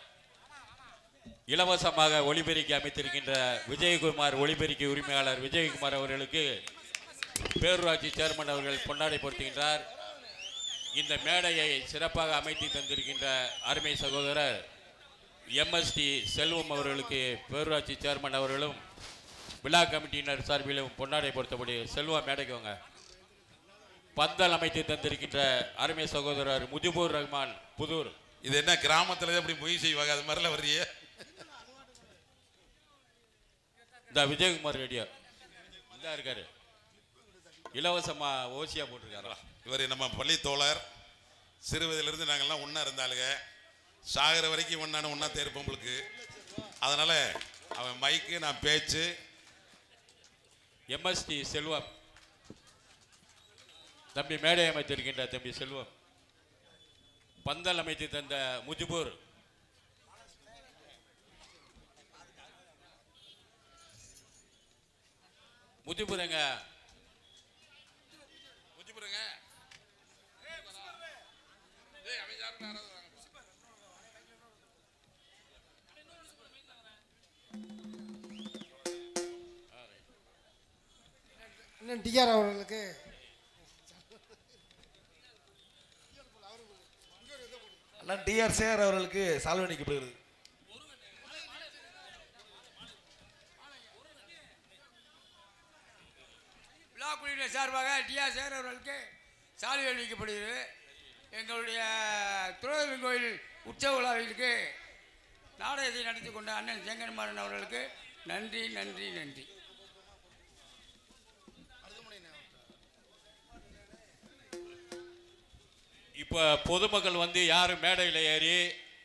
இலவசமாக ஒளிபெருக்கி அமைத்திருக்கின்ற விஜயகுமார் ஒளிபெருக்கி உரிமையாளர் விஜயகுமார் அவர்களுக்கு பேரூராட்சி சேர்மன் அவர்கள் பொன்னாடை பொருத்துகின்றார் இந்த மேடையை சிறப்பாக அமைத்து தந்திருக்கின்ற அருமை சகோதரர் எம்எஸ்டி செல்வம் அவர்களுக்கு பேரூராட்சி சேர்மன் அவர்களும் விழா கமிட்டியினர் சார்பிலும் பொன்னாடை பொருத்தபடி செல்வம் மேடைக்கு வாங்க பந்தல் அமைத்து தந்திருக்கின்ற அருமை சகோதரர் முஜிபுர் ரஹ்மான் புதூர் இது என்ன கிராமத்துல எப்படி பொய் செய்வாங்க அது மாதிரிலாம் வர்றியே இந்த விஜயகுமார் ரெடியா இந்த இருக்காரு இலவசமா ஓசியா போட்டிருக்காரா இவர் நம்ம பள்ளி தோழர் சிறுவதிலிருந்து நாங்கள்லாம் ஒன்றா இருந்தாளுங்க சாகிற வரைக்கும் ஒன்றான ஒன்றா இருப்போம் உங்களுக்கு அதனால அவன் மைக்கு நான் பேச்சு எம்எஸ்டி செல்வம் தம்பி மேடை அமைத்திருக்கின்ற தம்பி செல்வம் பந்தல் அமைத்து தந்த முஜிபூர் முஜிபூர் எங்க முஜிபுருங்க இன்னும் டிஆர் அவர்களுக்கு அண்ணன் டிஆர் சேகர் அவர்களுக்கு சால்வை அளிக்கப்படுகிறது விழா குழுவினர் சார்பாக டிஆர் சேகர் அவர்களுக்கு சாலை அளிக்கப்படுகிறது எங்களுடைய துரோகம் கோயில் உற்சவ விழாவிற்கு நாடகத்தை நடத்தி கொண்ட அண்ணன் செங்கன்மாறன் அவர்களுக்கு நன்றி நன்றி நன்றி இப்போ பொதுமக்கள் வந்து யாரும் மேடையில் ஏறி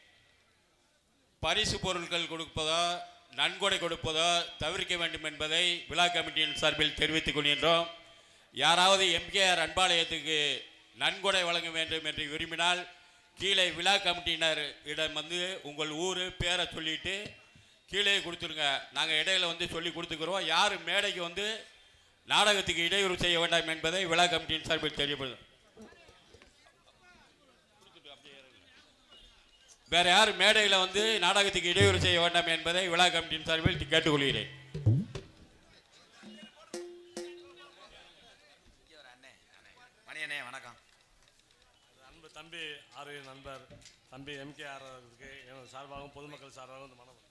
பரிசு பொருட்கள் கொடுப்பதோ நன்கொடை கொடுப்பதோ தவிர்க்க வேண்டும் என்பதை விழா கமிட்டியின் சார்பில் தெரிவித்துக் கொள்கின்றோம் யாராவது எம்கேஆர் அன்பாலயத்துக்கு நன்கொடை வழங்க வேண்டும் என்று விரும்பினால் கீழே விழா கமிட்டியினர் இடம் வந்து உங்கள் ஊர் பேரை சொல்லிட்டு கீழே கொடுத்துருங்க நாங்கள் இடையில வந்து சொல்லி கொடுத்துக்கிறோம் யார் மேடைக்கு வந்து நாடகத்துக்கு இடையூறு செய்ய வேண்டாம் என்பதை விழா கமிட்டியின் சார்பில் தெரியப்படுது வேற யார் மேடையில் வந்து நாடகத்துக்கு இடையூறு செய்ய வேண்டாம் என்பதை விழா கமிட்டியின் சார்பில் கேட்டுக்கொள்கிறேன் மணியண்ணே வணக்கம் அன்பு தம்பி ஆறு நண்பர் தம்பி எம்கே ஆருக்கு எனது சார்பாகவும் பொதுமக்கள் சார்பாகவும் இந்த மனம்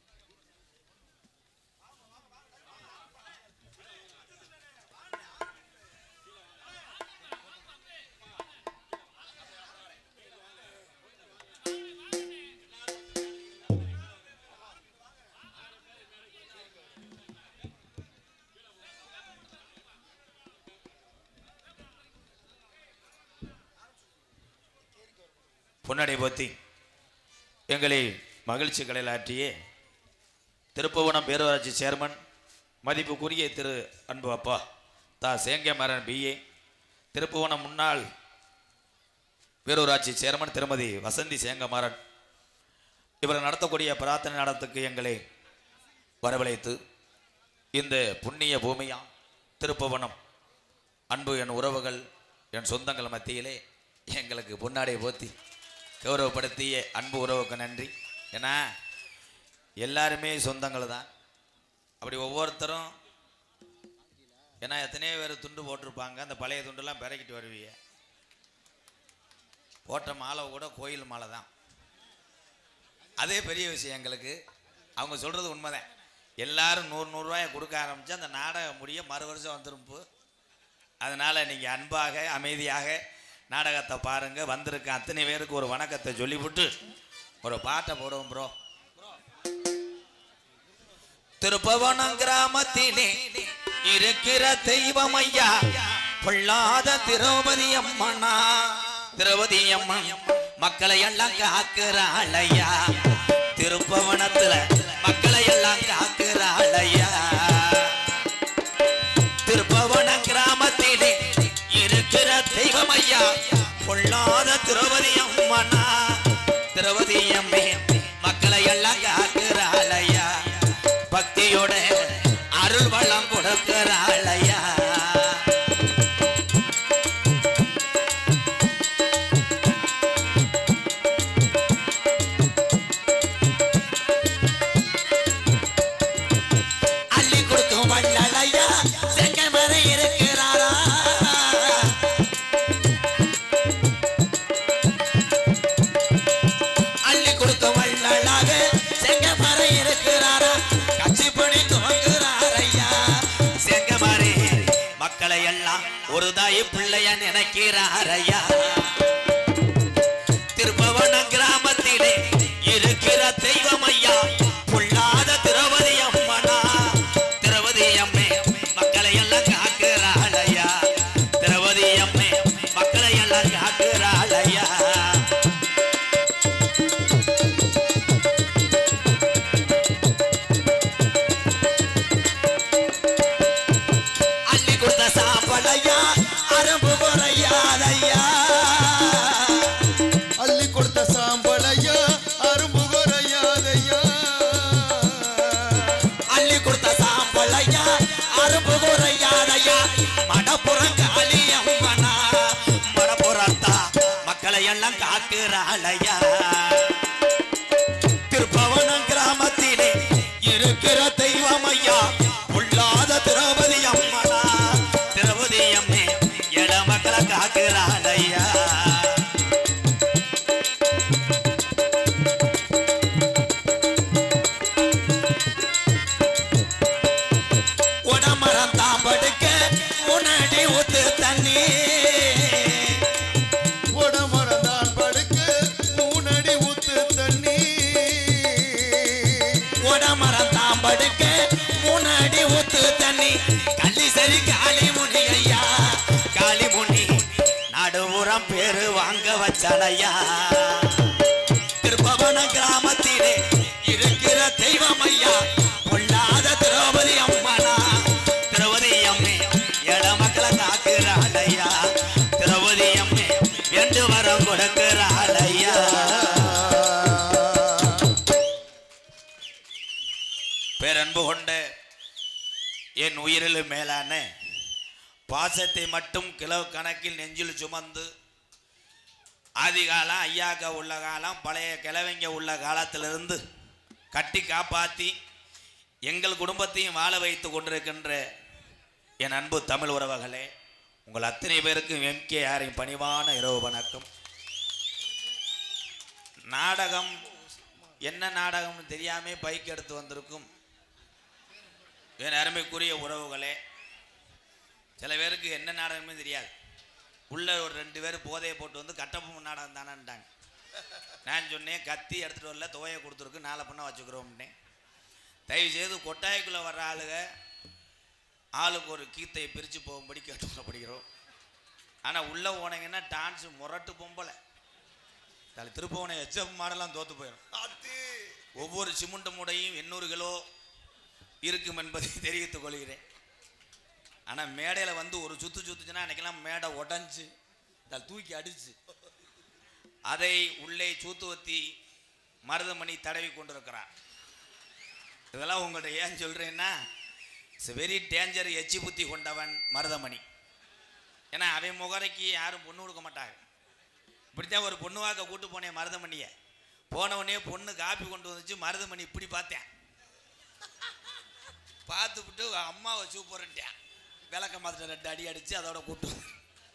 பொன்னடை போத்தி எங்களை மகிழ்ச்சிகளில் ஆற்றிய திருப்புவனம் பேரூராட்சி சேர்மன் மதிப்புக்குரிய திரு அன்பு அப்பா தா சேங்கமரன் பிஏ திருப்புவனம் முன்னாள் பேரூராட்சி சேர்மன் திருமதி வசந்தி சேங்கமாறன் இவர் நடத்தக்கூடிய பிரார்த்தனை நடத்துக்கு எங்களை வரவழைத்து இந்த புண்ணிய பூமியாம் திருப்புவனம் அன்பு என் உறவுகள் என் சொந்தங்கள் மத்தியிலே எங்களுக்கு பொன்னாடை போத்தி கௌரவப்படுத்திய அன்பு உறவுக்கு நன்றி ஏன்னா எல்லாருமே சொந்தங்கள் தான் அப்படி ஒவ்வொருத்தரும் ஏன்னா எத்தனையோ பேர் துண்டு போட்டிருப்பாங்க அந்த பழைய துண்டெல்லாம் பிறக்கிட்டு வருவீங்க போட்ட மாலை கூட கோயில் மாலை தான் அதே பெரிய விஷயம் எங்களுக்கு அவங்க சொல்கிறது உண்மைதான் எல்லாரும் நூறு நூறுரூவாயை கொடுக்க ஆரம்பித்து அந்த நாடகம் முடிய மறு வருஷம் வந்துரும்பு அதனால் நீங்கள் அன்பாக அமைதியாக நாடகத்தை பாருங்கள் வந்திருக்க அத்தனை பேருக்கு ஒரு வணக்கத்தை சொல்லிவிட்டு ஒரு பாட்டை போடுவோம் ப்ரோ திருப்பவனம் கிராமத்திலே இருக்கிற தெய்வம் ஐயா பொல்லாத திரௌபதி அம்மனா திரௌபதி அம்மன் மக்களை எல்லாம் காக்குறாள் ஐயா திருப்பவனத்துல மக்களை எல்லாம் காக்குறாள் ஐயா திருப்பவன கிராமத்திலே இருக்கிற தெய்வம் ஐயா பொல்லாத திரௌபதி அம்மனா திரௌபதி அம்மே மக்களை எல்லாம் காக்குறாள் ஐயா பக்தியோட அருள் வளம் கொடுக்கிறாள் ஐயா அள்ளி கொடுக்கும் வள்ளலையா செங்கமரை இருக்கிறாரா அள்ளி கொடுக்கும் வள்ளலாக செங்கமரை இருக்கிறாரா கட்சி பணி துவங்குறாரையா செங்கமாரி மக்களை எல்லாம் ஒரு தாய் பிள்ளைய நினைக்கிறார் ஐயா திருப்பவன கிராமத்திலே இருக்கிற தெய்வம் ஐயா பொல்லாத திரௌபதி அம்மனா திரௌபதி அம்மே மக்களை எல்லாம் காக்குறாள் ஐயா திரௌபதி அம்மே மக்களை எல்லாம் காக்குறாள் ஐயா அள்ளி கொடுத்த சாப்படையா அரும்பு குறையாதையா அள்ளி கொடுத்த சாம்பலையா அரும்பு குறையாதையா அள்ளி கொடுத்த சாம்பலையா அரும்பு குறையாதையா மடப்புறம் காளி அம்மனா மடப்புறத்தா மக்களை எல்லாம் காக்குறாள் ஐயா திருப்பவனம் கிராமத்திலே இருக்கிற தெய்வம் ஐயா உள்ளாத திரௌபதி அம்மனா திரௌபதி அம்மே எட மக்களை காக்குறாள் ஐயா உடமரம் தாம்படுக்க முன்னாடி ஊத்து தண்ணி உடமரந்தான் படுக்க மூணடி ஊத்து தண்ணி உடமரம் தாம்படுக்க முன்னாடி ஊத்து தண்ணி கள்ளி சரி காளி முனி ஐயா காளிமுனி நடுவுறம் பேரு வாங்க வச்சாலையா திருப்பவன கிராமத்திலே இருக்கிற தெய்வம் ஐயா பொல்லாத திரௌபதி அம்மனா திரௌபதி அம்மே எட மக்களை காக்குறாள் ஐயா திரௌபதி அம்மே என்று வரம் கொடுக்கிறாள் ஐயா பேரன்பு கொண்ட என் உயிரிலும் மேலான பாசத்தை மட்டும் கிலோ கணக்கில் நெஞ்சில் சுமந்து ஆதி காலம் ஐயாக்க உள்ள காலம் பழைய கிழவங்க உள்ள காலத்திலிருந்து கட்டி காப்பாற்றி எங்கள் குடும்பத்தையும் வாழ வைத்து கொண்டிருக்கின்ற என் அன்பு தமிழ் உறவுகளே உங்கள் அத்தனை பேருக்கும் எம்கே ஆரின் பணிவான இரவு வணக்கம் நாடகம் என்ன நாடகம்னு தெரியாமே பைக் எடுத்து வந்திருக்கும் என் அருமைக்குரிய உறவுகளே சில பேருக்கு என்ன நாடகமே தெரியாது உள்ள ஒரு ரெண்டு பேர் போதையை போட்டு வந்து கட்டபொம்மு நாடகம் தானேன்ட்டாங்க நான் சொன்னேன் கத்தி எடுத்துகிட்டு வரல துவையை கொடுத்துருக்கு நாளை பண்ண வச்சுக்கிறோம்னே தயவு செய்து கொட்டாய்க்குள்ளே வர்ற ஆளுங்க ஆளுக்கு ஒரு கீத்தையை பிரித்து போகும்படி கேட்டுக்கொள்ளப்படுகிறோம் ஆனால் உள்ளே போனீங்கன்னா டான்ஸு முரட்டு பொம்பளை தலை திருப்பவனை எச்எஃப் மாடெல்லாம் தோத்து போயிடும் அது ஒவ்வொரு சிமெண்ட் மூடையும் எண்ணூறு கிலோ இருக்கும் என்பதை தெரிவித்துக் கொள்கிறேன் ஆனால் மேடையில் வந்து ஒரு சுத்து சுத்துச்சுன்னா அன்னைக்கெல்லாம் மேடை உடஞ்சி தலை தூக்கி அடிச்சு அதை உள்ளே சூத்துவத்தி மருதமணி தடவி கொண்டிருக்கிறார் இதெல்லாம் உங்கள்கிட்ட ஏன் சொல்கிறேன்னா இட்ஸ் வெரி டேஞ்சர் எச்சி புத்தி கொண்டவன் மருதமணி ஏன்னா அவன் முகரைக்கு யாரும் பொண்ணு கொடுக்க மாட்டாங்க இப்படித்தான் ஒரு பொண்ணு வாக்க கூட்டு போனேன் மருதமணியை போன உடனே பொண்ணு காப்பி கொண்டு வந்துச்சு மருதமணி இப்படி பார்த்தேன் பார்த்துவிட்டு அம்மாவை சூப்பர்ன்ட்டேன் விளக்க மாத்திர ரெண்டு அடி அடித்து அதோட கூட்டு வந்து.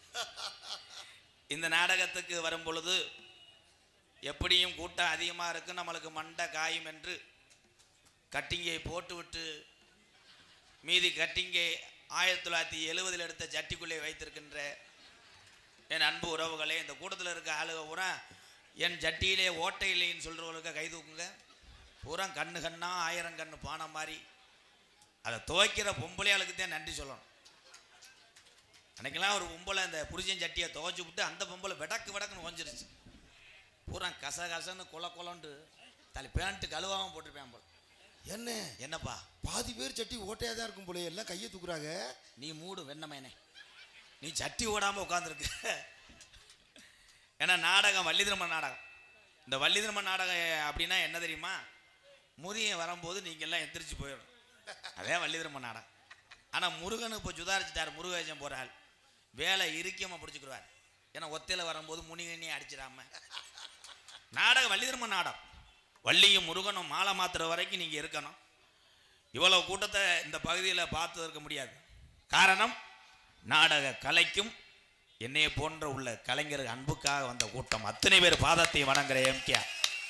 இந்த நாடகத்துக்கு வரும் பொழுது எப்படியும் கூட்டம் அதிகமாக இருக்கு நம்மளுக்கு மண்டை காயும் என்று கட்டிங்கை போட்டுவிட்டு மீதி கட்டிங்கை ஆயிரத்தி தொள்ளாயிரத்தி எழுவதில் எடுத்த சட்டிக்குள்ளே வைத்திருக்கின்ற என் அன்பு உறவுகளே இந்த கூட்டத்தில் இருக்க ஆளுக பூரா என் ஜட்டியிலே ஓட்டை இல்லைன்னு சொல்கிறவங்களுக்கு கை தூக்குங்க பூரா கண்ணு கண்ணா ஆயிரம் கண்ணு பானை மாதிரி அதை துவைக்கிற பொம்பளையாளுக்கு தான் நன்றி சொல்லணும் அன்னைக்கெல்லாம் ஒரு பொம்பளை இந்த புருஷன் சட்டியை துவைச்சு விட்டு அந்த பொம்பளை விடக்கு விடக்குன்னு ஓஞ்சிருச்சு பூரா கச கசன்னு கொல கொலன்ட்டு தலை பேண்ட்டு கழுவாமல் போட்டிருப்பேன் போல என்ன என்னப்பா பாதி பேர் சட்டி ஓட்டையா தான் இருக்கும் போல எல்லாம் கையை தூக்குறாங்க நீ மூடு வெண்ணமேனே நீ சட்டி ஓடாம உட்காந்துருக்க ஏன்னா நாடகம் வள்ளிதிரம நாடகம் இந்த வள்ளிதிரம நாடகம் அப்படின்னா என்ன தெரியுமா முதியன் வரும்போது நீங்க எல்லாம் எந்திரிச்சு போயிடணும் அதே வள்ளிதிரம நாடகம் ஆனா முருகன் இப்போ சுதாரிச்சிட்டார் முருகேசன் போற ஆள் வேலை இறுக்கியமா பிடிச்சிக்கிடுவார் ஏன்னா ஒத்தையில வரும்போது முனிகனியை அடிச்சிடாம நாடகம் வள்ளிதிரம நாடகம் வள்ளியும் முருகனும் மாலை மாத்துற வரைக்கும் நீங்க இருக்கணும் இவ்வளவு கூட்டத்தை இந்த பகுதியில் பார்த்து இருக்க முடியாது காரணம் நாடக கலைக்கும் என்னைய போன்ற உள்ள கலைஞர் அன்புக்காக வந்த கூட்டம் அத்தனை பேர் பாதத்தை வணங்குற எம்கே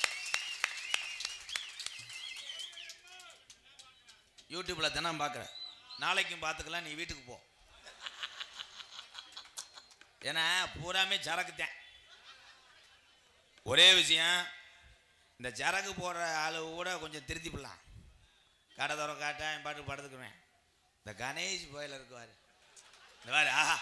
யூடியூப்ல தினம் பார்க்குற நாளைக்கும் பார்த்துக்கலாம் நீ வீட்டுக்கு போ ஏன்னா பூராமே சரக்குத்தேன் ஒரே விஷயம் இந்த சரக்கு போடுற ஆளு கூட கொஞ்சம் திருத்திப்பிடலாம் கடை தர காட்டா என் பாட்டு படுத்துக்குவேன் இந்த கணேஷ் கோயில் இருக்குவார் இந்த மாதிரி ஆஹா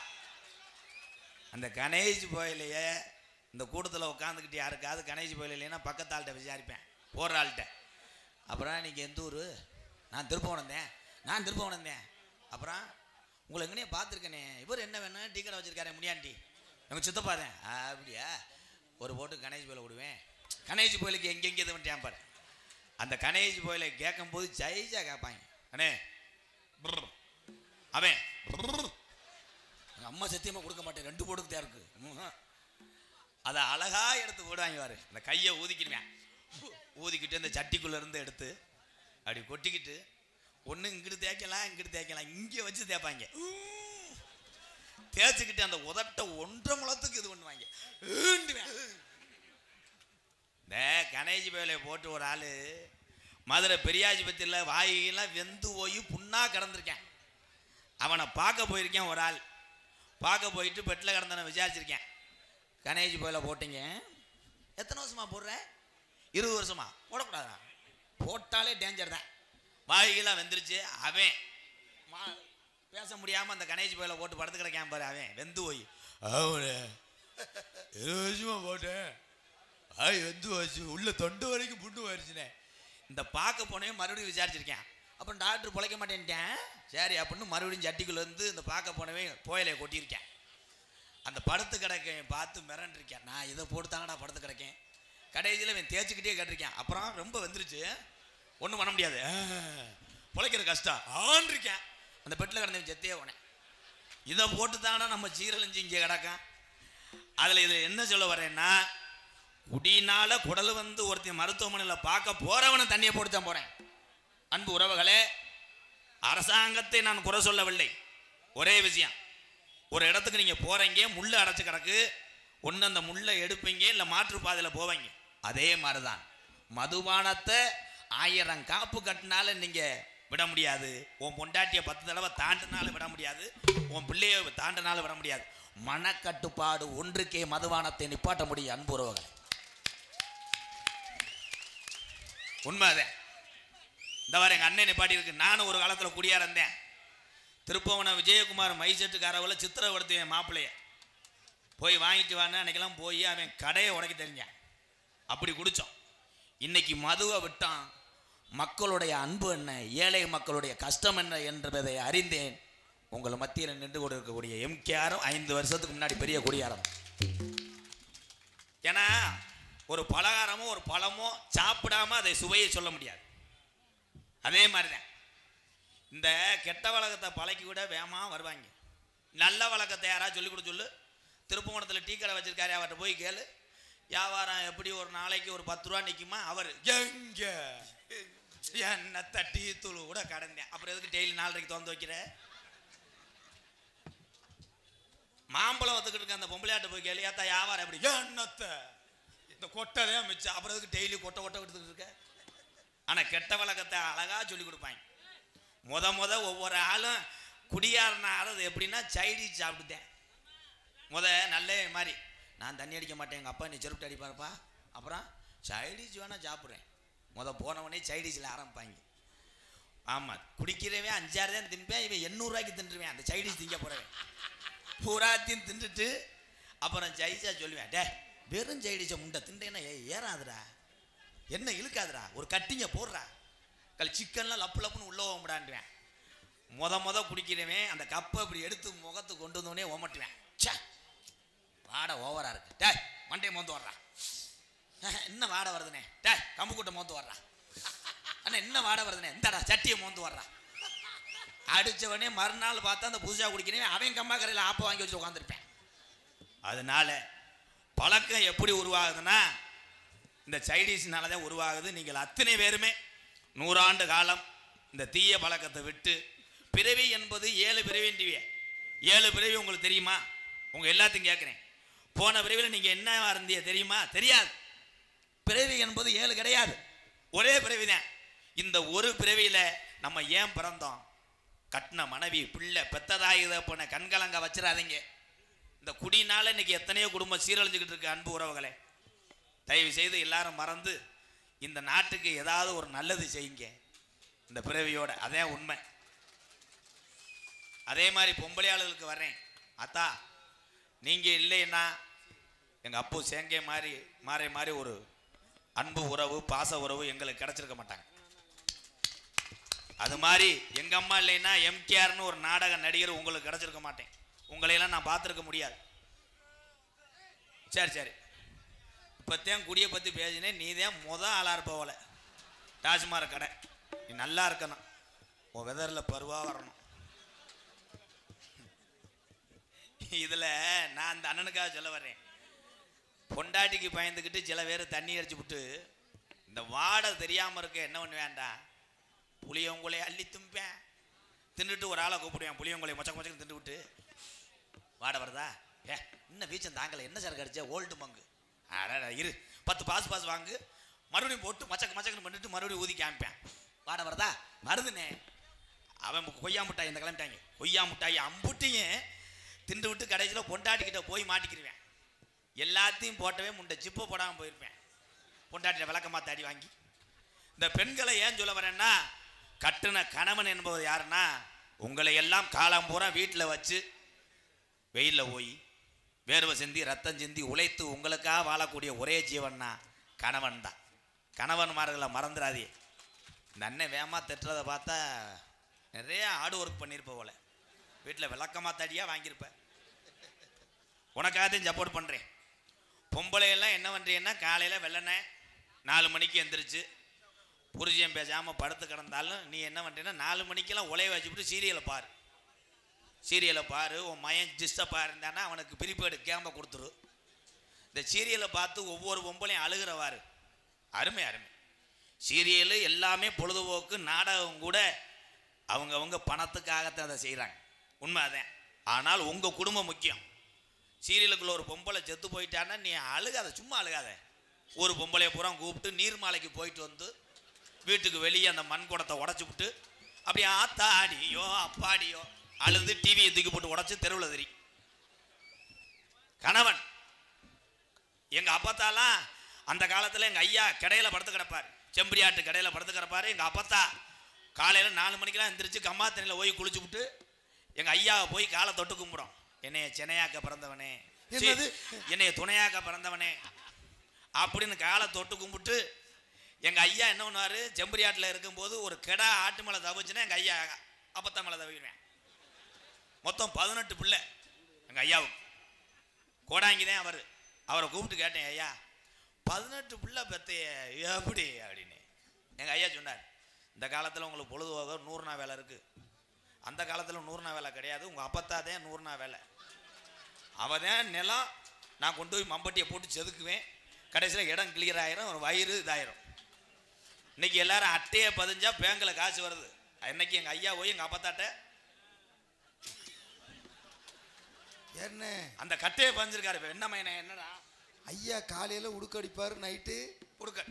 அந்த கணேஷ் கோயிலையே இந்த கூட்டத்தில் உட்காந்துக்கிட்டு யாருக்காவது கணேஷ் கோயில் இல்லைன்னா பக்கத்து ஆள்கிட்ட விசாரிப்பேன் போடுற ஆள்கிட்ட அப்புறம் நீங்கள் எந்த ஊர் நான் திருப்பவனம் தான் நான் திருப்பவனம் தான் அப்புறம் உங்களை எங்கனே பார்த்துருக்கேனே இவர் என்ன வேணும் டீ கடை வச்சிருக்காரு முடியாண்டி எங்கள் சித்தப்பா தான் "ஆ, அப்படியா ஒரு போட்டு கணேஷ் கோயிலை விடுவேன் கணேஷ் கோயிலுக்கு எங்கெங்கே இது பண்ணிட்டேன் பாரு அந்த கணேஷ் கோயிலை கேட்கும்போது ஜெயிச்சா கேட்பாங்க அண்ணே brr. அவன் brr. எங்க அம்மா சத்தியமாக கொடுக்க மாட்டேன் ரெண்டு போட்டுக்கு தான் இருக்கு ம்ஹும். அதை அழகா எடுத்து போடுவாங்க பாரு அந்த கையை ஊதிக்கிடுவேன் ஊதிக்கிட்டு அந்த சட்டிக்குள்ள இருந்து எடுத்து அப்படி கொட்டிக்கிட்டு ஒன்று இங்கிட்டு தேய்க்கலாம் இங்கிட்டு தேய்க்கலாம் இங்கே வச்சு தேய்ப்பாங்க தேய்ச்சிக்கிட்டு அந்த உதட்ட ஒன்றரை முளத்துக்கு இது பண்ணுவாங்க ஈண்டுவேன். இந்த கணேஜ் வேலையை போட்டு ஒரு ஆள் மதுரை பெரியாஜிபத்தியில் வாயெல்லாம் வெந்து போய் புண்ணா கிடந்திருக்கேன் அவனை பார்க்க போயிருக்கேன் ஒரு ஆள் பார்க்க போயிட்டு பெட்டில் கிடந்தவனை விசாரிச்சிருக்கேன் கணேஜ் போயில போட்டீங்க எத்தனை வருஷமா போடுற இருபது வருஷமா போடக்கூடாதா போட்டாலே டேஞ்சர் தான் வாய்கெல்லாம் வெந்துருச்சு அவன் மா- பேச முடியாமல் அந்த கணேஜ் போயில போட்டு படுத்து கிடக்கான் பாரு அவன் வெந்து போய் அவனே இருபது வருஷமா போட்டேன் ஆய் வெந்து போச்சு உள்ள தொண்டு வரைக்கும் புண்ணு போயிருச்சுனே இந்த பார்க்க போனே மறுபடியும் விசாரிச்சிருக்கேன் அப்புறம் டாக்டர் பிழைக்க மாட்டேன்ட்டேன் சரி அப்படின்னு மறுபடியும் சட்டிக்குள்ள இருந்து இந்த பார்க்க போனவே புயலையை கொட்டியிருக்கேன் அந்த படுத்து கிடக்க பார்த்து மிரண்டிருக்கேன் நான் இதை போட்டு தாங்கடா படுத்து கிடக்கேன் கடைசியில் இவன் தேய்ச்சிக்கிட்டே கேட்டிருக்கேன் அப்புறம் ரொம்ப வந்துருச்சு ஒன்றும் பண்ண முடியாது ஆ, பிழைக்கிற கஷ்டம் ஆன் இருக்கேன் அந்த பெட்டில் கிடந்தவன் செத்தே போனேன் இதை போட்டு தாங்கடா நம்ம சீரழிஞ்சு இங்கே கிடக்கான் அதில் இதில் என்ன சொல்ல வரேன்னா குடினால குடல் வந்து ஒருத்தன் மருத்துவமனையில் பார்க்க போறவனை தண்ணியை போட்டு தான் போறேன் அன்பு உறவுகளே அரசாங்கத்தை நான் குறை சொல்லவில்லை ஒரே விஷயம் ஒரு இடத்துக்கு நீங்க போறீங்க முள்ளு அடைச்சு கிடக்கு ஒன்று அந்த முள்ளை எடுப்பீங்க இல்லை மாற்றுப்பாதையில் போவீங்க அதே மாதிரிதான் மதுபானத்தை ஆயிரம் காப்பு கட்டினால நீங்க விட முடியாது உன் பொண்டாட்டியை பத்து தடவை தாண்டினாலும் விட முடியாது உன் பிள்ளைய தாண்டினாலும் விட முடியாது மனக்கட்டுப்பாடு ஒன்றுக்கே மதுபானத்தை நிப்பாட்ட முடியும் அன்பு உறவுகளை உண்மைதான் இந்த வர எங்கள் அண்ணன் நிப்பாட்டி இருக்கு நானும் ஒரு காலத்தில் குடியா இருந்தேன் திருப்பவன விஜயகுமார் மைசெட்டுக்காரவில் சித்திரப்படுத்துவேன் மாப்பிள்ளைய போய் வாங்கிட்டு வான்னு அன்னைக்கெல்லாம் போய் அவன் கடையை உடைக்க தெரிஞ்சான் அப்படி குடித்தோம் இன்னைக்கு மதுவை விட்டான் மக்களுடைய அன்பு என்ன ஏழை மக்களுடைய கஷ்டம் என்ன என்பதை அறிந்தேன் உங்கள் மத்தியில் நின்று கொண்டு இருக்கக்கூடிய எம்கேஆரும் ஐந்து வருஷத்துக்கு முன்னாடி பெரிய குடியாரம் ஏன்னா ஒரு பலகாரமோ ஒரு பழமோ சாப்பிடாம அதை சுவையை சொல்ல முடியாது அதே மாதிரி தான் இந்த கெட்ட வழக்கத்தை பழக்கி கூட வேகமா வருவாங்க நல்ல வழக்கத்தை யாராவது சொல்லி கொடு சொல்லு திருப்பங்குளத்தில் டீ கடை வச்சிருக்காரு அவர்கிட்ட போய் கேளு வியாபாரம் எப்படி ஒரு நாளைக்கு ஒரு பத்து ரூபா நிற்குமா அவர் எங்க என்னத்த டீ தூள் கூட கடந்தேன் அப்புறம் எதுக்கு டெய்லி நாலரைக்கு திறந்து வைக்கிற மாம்பழம் வந்துக்கிட்டு இருக்க அந்த பொம்பளையாட்ட போய் கேளு ஏத்தா வியாபாரம் எப்படி என்னத்த இந்த கொட்டை தான் மிச்சம் அப்புறம் எதுக்கு டெய்லி கொட்டை கொட்டை எடுத்துக்கிட்டு இருக்க ஆனா கெட்ட வழக்கத்தை அழகா சொல்லி கொடுப்பாங்க முத முத ஒவ்வொரு ஆளும் குடியாரன ஆறது எப்படின்னா சைடி சாப்பிட்டுட்டேன் முத நல்ல மாதிரி நான் தண்ணி அடிக்க மாட்டேன் எங்கள் அப்பா நீ செருப்பு அடிப்பாருப்பா அப்புறம் சைடிஸ் வேணா சாப்பிட்றேன் முத போனவனே சைடிஸில் ஆரம்பிப்பாங்க ஆமாம் குடிக்கிறவன் அஞ்சாறு தான் தின்பேன் இவன் எண்ணூறுரூவாய்க்கு தின்றுவேன் அந்த சைடிஸ் திங்க போகிறவன் பூராத்தையும் தின்றுட்டு அப்புறம் ஜெயிச்சா சொல்லுவேன் டே வெறும் ஜெயிடிச்ச முண்டை திண்டேன்னா ஏ ஏறாதுடா என்ன இழுக்காதுடா ஒரு கட்டிங்க போடுறா கல் சிக்கன்லாம் லப்பு லப்புன்னு உள்ள ஓம்பிடான்டுவேன் முத முத குடிக்கிறவன் அந்த கப்பை இப்படி எடுத்து முகத்துக்கு கொண்டு வந்தோடனே ஓமட்டுவேன் ச்சே வாடை ஓவரா இருக்கு டே மண்டையை மோந்து வர்றா இன்னும் வாடை வருதுனே டே கம்பு கூட்ட மோந்து வர்றா அண்ணா இன்னும் வாடை வருதுனே இந்தாடா சட்டியை மோந்து வர்றா அடிச்சவனே மறுநாள் பார்த்தா அந்த புதுசாக குடிக்கிறவன் அவன் கம்மா கரையில் ஆப்ப வாங்கி வச்சு உட்காந்துருப்பேன் அதனால பழக்கம் எப்படி உருவாகுதுன்னா இந்த சைனீஸ்னால தான் உருவாகுது நீங்கள் அத்தனை பேருமே நூறாண்டு காலம் இந்த தீய பழக்கத்தை விட்டு பிறவி என்பது ஏழு பிறவின்றிவிய ஏழு பிறவி உங்களுக்கு தெரியுமா உங்க எல்லாத்தையும் கேட்குறேன் போன பிறவியில் நீங்கள் என்ன இருந்தீங்க தெரியுமா தெரியாது பிறவி என்பது ஏழு கிடையாது ஒரே பிறவி தான் இந்த ஒரு பிறவியில் நம்ம ஏன் பிறந்தோம் கட்டின மனைவி பிள்ளை பெத்ததாயுத போன கண்கலங்க வச்சிடாதீங்க இந்த குடினால இன்னைக்கு எத்தனையோ குடும்பம் சீரழிஞ்சுக்கிட்டு இருக்கு அன்பு உறவுகளே தயவு செய்து எல்லாரும் மறந்து இந்த நாட்டுக்கு ஏதாவது ஒரு நல்லது செய்யுங்க இந்த பிறவியோட அதே உண்மை அதே மாதிரி பொம்பளையாளர்களுக்கு வர்றேன் அத்தா நீங்க இல்லைன்னா எங்க அப்பு சேங்கை மாதிரி மாறி மாதிரி ஒரு அன்பு உறவு பாச உறவு எங்களுக்கு கிடைச்சிருக்க மாட்டாங்க அது மாதிரி எங்க அம்மா இல்லைன்னா எம்கேஆர்னு ஒரு நாடக நடிகர் உங்களுக்கு கிடைச்சிருக்க மாட்டேன் உங்களையெல்லாம் நான் பார்த்துருக்க முடியாது சரி சரி இப்போத்தான் குடியை பற்றி பேசினேன் நீ தான் முத ஆளாக இருப்ப போல டாஸ்மாக் கடை நீ நல்லா இருக்கணும் உன் வெதரில் பருவாக வரணும் இதில் நான் அந்த அண்ணனுக்காக சொல்ல வர்றேன் பொண்டாட்டிக்கு பயந்துக்கிட்டு சில பேர் தண்ணி அடிச்சு விட்டு இந்த வாடை தெரியாமல் இருக்க என்ன பண்ண வேண்டாம் புளியங்குலையை அள்ளி தும்பேன் தின்னுட்டு ஒரு ஆளை கூப்பிடுவேன் புளியங்குலையை மொச்சக்க மொச்சக்கு தின்னு விட்டு வாடை வருதா ஏ இன்னும் வீச்சம் தாங்கலை என்ன சார் கடிச்ச ஓல்டு மங்கு அடடா இரு பத்து பாஸ் பாஸ் வாங்கு மறுபடியும் போட்டு மச்சக்கு மச்சக்குன்னு பண்ணிட்டு மறுபடியும் ஊதி காமிப்பேன் வாடை வருதா வருதுனே அவன் கொய்யா மிட்டாய் இந்த கிளம்பிட்டாங்க கொய்யா மிட்டாய் அம்புட்டையும் திண்டு விட்டு கடைசியில் பொண்டாட்டிக்கிட்ட போய் மாட்டிக்கிருவேன் எல்லாத்தையும் போட்டவே முண்டை சிப்பை போடாமல் போயிருப்பேன் பொண்டாட்டிட்ட விளக்கமா தாடி வாங்கி இந்த பெண்களை ஏன் சொல்ல வரேன்னா கட்டுன கணவன் என்பவர் யாருன்னா உங்களை எல்லாம் காலம் பூரா வீட்டில் வச்சு வெயிலில் போய் வேர்வை சிந்தி ரத்தம் சிந்தி உழைத்து உங்களுக்காக வாழக்கூடிய ஒரே ஜீவன்னா கணவன் தான் கணவன்மார்களை மறந்துடாதே இந்த அண்ணன் வேகமா திட்டுறதை பார்த்தா நிறைய ஹார்ட் ஒர்க் பண்ணியிருப்ப போல வீட்டில் விளக்கமா தடியாக வாங்கியிருப்ப உனக்காகத்தையும் சப்போர்ட் பண்ணுறேன் பொம்பளையெல்லாம் என்ன பண்ணுறீங்கன்னா காலையில் வெள்ளனை நாலு மணிக்கு எந்திரிச்சு புருஷன் பேசாமல் படுத்து கிடந்தாலும் நீ என்ன பண்ணுறீன்னா நாலு மணிக்கெல்லாம் உலைய வச்சுவிட்டு சீரியலை பாரு சீரியலை பாரு உன் மயன் டிஸ்டர்பாக இருந்தானா அவனுக்கு பிரிப்பேடு கேம்ப கொடுத்துரு இந்த சீரியலை பார்த்து ஒவ்வொரு பொம்பளையும் அழுகிறவாரு அருமை அருமை சீரியலு எல்லாமே பொழுதுபோக்கு நாடகம் கூட அவங்கவங்க பணத்துக்காகத்தான் அதை செய்கிறாங்க உண்மை அதான் ஆனால் உங்கள் குடும்பம் முக்கியம் சீரியலுக்குள்ள ஒரு பொம்பளை செத்து போயிட்டான்னா நீ அழுகாத சும்மா அழுகாத ஒரு பொம்பளையை பூரா கூப்பிட்டு நீர்மாலைக்கு போயிட்டு வந்து வீட்டுக்கு வெளியே அந்த மண் குடத்தை உடச்சி விட்டு அப்படியே ஆத்தாடியோ அப்பாடியோ அழுது டிவியை தூக்கி போட்டு உடச்சி தெருவில் தெரி கணவன் எங்க அப்பத்தாலாம் அந்த காலத்துல எங்க ஐயா கடையில படுத்து கிடப்பார் செம்பரியாட்டு கடையில படுத்து கிடப்பாரு எங்க அப்பத்தா காலையில நாலு மணிக்கெல்லாம் எந்திரிச்சு கம்மா தண்ணியில் போய் குளிச்சு விட்டு எங்க ஐயாவை போய் காலை தொட்டு கும்பிடும் என்னைய சென்னையாக்க பிறந்தவனே சீ, என்னது? என்னைய துணையாக்க பிறந்தவனே அப்படின்னு காலை தொட்டு கும்பிட்டு எங்கள் ஐயா என்ன பண்ணுவார் செம்பரியாட்டில் இருக்கும்போது ஒரு கெடா ஆட்டு மேலே தவிச்சுன்னா எங்கள் ஐயா அப்பத்தா மேலே தவிடுவேன் மொத்தம் பதினெட்டு பிள்ளை எங்கள் ஐயாவுக்கு கோடாங்கி தான் அவர் அவரை கூப்பிட்டு கேட்டேன் ஐயா பதினெட்டு பிள்ளை பெத்தைய எப்படி அப்படின்னு எங்கள் ஐயா சொன்னார் இந்த காலத்தில் உங்களுக்கு பொழுதுபோக நூறுனா வேலை இருக்குது அந்த காலத்தில் நூறுனா வேலை கிடையாது உங்கள் அப்பத்தா தான் நூறுனா வேலை அவள் தான் நிலம் நான் கொண்டு போய் மம்பட்டியை போட்டு செதுக்குவேன் கடைசியில் இடம் கிளியர் ஆயிரும் ஒரு வயிறு இதாயிரும் இன்னைக்கு எல்லாரும் அட்டையை பதிஞ்சா பேங்கில் காசு வருது இன்னைக்கு எங்கள் ஐயா போய் எங்கள் அப்பத்தாட்ட என்ன அந்த கட்டையை பதிஞ்சிருக்காரு இப்போ என்ன மைனே என்னடா ஐயா காலையில உடுக்கடிப்பாரு நைட்டு கொடுக்க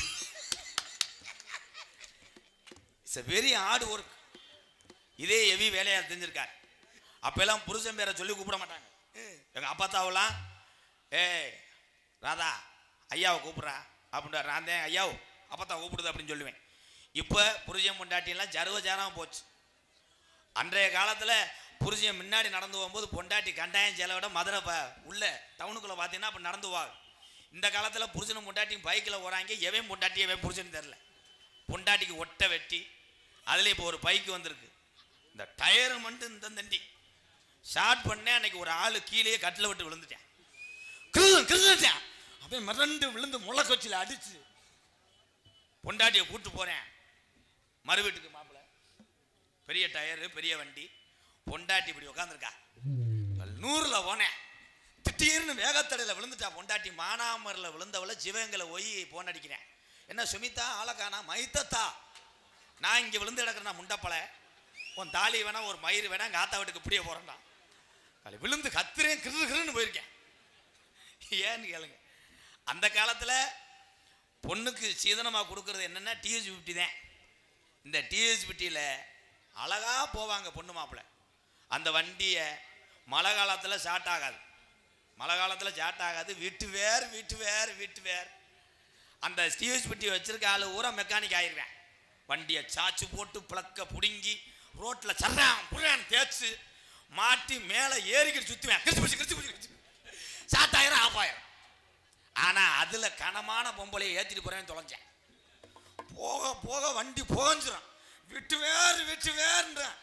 இட்ஸ் வெரி ஹார்ட் ஒர்க் இதே ஹெவி வேலையா தெரிஞ்சிருக்கார் அப்பெல்லாம் புருஷன் பேரை சொல்லி கூப்பிட மாட்டாங்க எங்க அப்பத்தாவெல்லாம் ஏய் ராதா ஐயாவை கூப்பிட்றா அப்படின்ட்டு நான் தான் ஐயாவோ அப்பத்தா கூப்பிடுது அப்படின்னு சொல்லுவேன் இப்போ புருஷன் பொண்டாட்டியெல்லாம் ஜருவ ஜாரம் போச்சு அன்றைய காலத்தில் புருஷன் முன்னாடி நடந்து போகும்போது பொண்டாட்டி கண்டாயம் செலவிட மதுரை ப உள்ள டவுனுக்குள்ளே பார்த்தீங்கன்னா அப்போ நடந்து போவாங்க இந்த காலத்தில் புருஷனும் பொண்டாட்டியும் பைக்கில் போகிறாங்க எவன் பொண்டாட்டி எவன் புருஷன் தெரில பொண்டாட்டிக்கு ஒட்டை வெட்டி அதில் இப்போ ஒரு பைக்கு வந்திருக்கு இந்த டயரு மட்டும் இந்த தண்டி ஷார்ட் பண்ணேன் அன்னைக்கு ஒரு ஆள் கீழே கட்டில் விட்டு விழுந்துட்டேன் கிருது கிருதுட்டேன் அப்படியே மிரண்டு விழுந்து முளைக்கொச்சியில் அடிச்சு பொண்டாட்டியை கூட்டு போகிறேன் மறு வீட்டுக்கு மாப்பிள்ள பெரிய டயரு பெரிய வண்டி பொண்டாட்டி இப்படி உட்காந்துருக்கா நூறில் போனேன் திடீர்னு வேகத்தடையில் விழுந்துட்டா பொண்டாட்டி மானாமரில் விழுந்தவளை சிவகங்களை போய் போன் அடிக்கிறேன் என்ன சுமிதா ஆளக்கானா மைத்தத்தா நான் இங்கே விழுந்து கிடக்கிறேன் முண்டப்பலை உன் தாலி வேணா ஒரு மயிறு வேணா எங்கள் ஆத்தா வீட்டுக்கு இப்படியே போகிறேன்டா அது விழுந்து கத்துறேன் கிரு கிருன்னு போயிருக்கேன் ஏன்னு கேளுங்க அந்த காலத்தில் பொண்ணுக்கு சீதனமாக கொடுக்கறது என்னென்னா டிஎஸ் ஃபிஃப்டி தான் இந்த டிஎஸ் ஃபிஃப்டியில் அழகா போவாங்க பொண்ணு மாப்பிள்ளை அந்த வண்டியை மழை காலத்தில் ஸ்டார்ட் ஆகாது மழை காலத்தில் ஸ்டார்ட் ஆகாது வீட்டு வேர் வீட்டு வேர் வீட்டு வேர் அந்த டிஎஸ் ஃபிஃப்டி வச்சிருக்க ஆளு ஊரா மெக்கானிக் ஆயிருவேன் வண்டியை சாச்சு போட்டு பிளக்க பிடுங்கி ரோட்டில் சர்றான் புறான் தேய்ச்சு மாட்டி மேலே ஏறிக்கிட்டு சுற்றுவேன் கிறிச்சு பிடிச்சி கிறிச்சு பிடிச்சி ஸ்டார்ட் ஆயிரம் ஆஃப் ஆயிரும் ஆனால் அதில் கனமான பொம்பளையை ஏற்றிட்டு போகிறேன் தொலைஞ்சேன் போக போக வண்டி புகஞ்சிரும் விட்டு வேறு விட்டு வேறுன்றேன்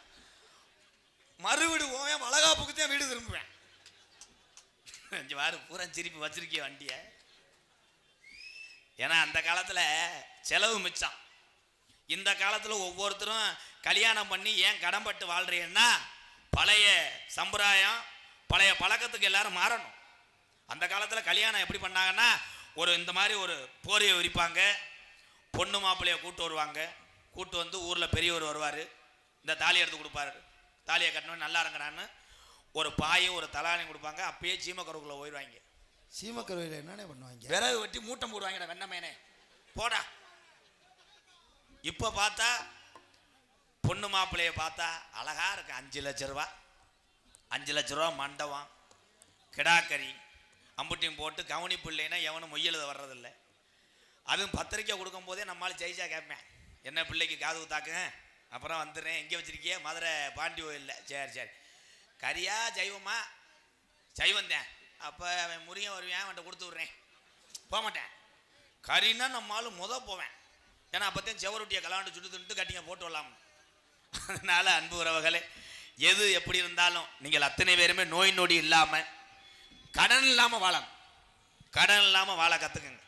மறுவீடு போவேன் வளகாப்புக்கு தான் வீடு திரும்புவேன் இங்க பாரு பூரா திருப்பி வச்சிருக்கிய வண்டியை ஏன்னா அந்த காலத்தில் செலவு மிச்சம் இந்த காலத்தில் ஒவ்வொருத்தரும் கல்யாணம் பண்ணி ஏன் கடன்பட்டு வாழ்றீங்கன்னா பழைய சம்பிரதாயம் பழைய பழக்கத்துக்கு எல்லாரும் மாறணும் அந்த காலத்தில் கல்யாணம் எப்படி பண்ணாங்கன்னா ஒரு இந்த மாதிரி ஒரு போரையை விரிப்பாங்க பொண்ணு மாப்பிள்ளைய கூட்டு வருவாங்க கூட்டு வந்து ஊரில் பெரியவர் வருவார் இந்த தாலி எடுத்து கொடுப்பாரு தாலியை கட்டணும் நல்லா இருங்கடான்னு ஒரு பாயும் ஒரு தலானையும் கொடுப்பாங்க அப்பயே சீமக்கருக்குள்ளே போயிடுவாங்க சீமக்கருவையில் என்னென்ன பண்ணுவாங்க விறகு வெட்டி மூட்டம் போடுவாங்கடா வெண்ணமேனே போடா இப்போ பார்த்தா பொண்ணு மாப்பிள்ளைய பார்த்தா அழகா இருக்கு அஞ்சு லட்ச ரூபா அஞ்சு லட்ச ரூபா மண்டபம் கிடாக்கறி அம்புட்டியும் போட்டு கவனி பிள்ளைனா எவனும் மொய்யெழுத வர்றதில்ல அதுவும் பத்திரிக்கை கொடுக்கும் போதே நம்மளால் ஜெயிச்சா கேட்பேன் என்ன பிள்ளைக்கு காது ஊத்தாக்குங்க அப்புறம் வந்துடுறேன் எங்கே வச்சிருக்கிய மதுரை பாண்டி கோயிலில் சரி சரி கரியா ஜைவமா ஜைவந்தேன் அப்போ அவன் முறியன் வருவேன் அவன்கிட்ட கொடுத்து விட்றேன் போக மாட்டேன் கறின்னா நம்மளால் முத போவேன் ஏன்னா அப்போத்தையும் செவரொட்டியை கலாண்டு சுட்டு தின்ட்டு கட்டிங்க போட்டு வரலாம் அதனால அன்பு உறவுகளே எது எப்படி இருந்தாலும் நீங்கள் அத்தனை பேருமே நோய் நொடி இல்லாமல் கடன் இல்லாமல் வாழணும் கடன் இல்லாமல் வாழ கற்றுக்குங்க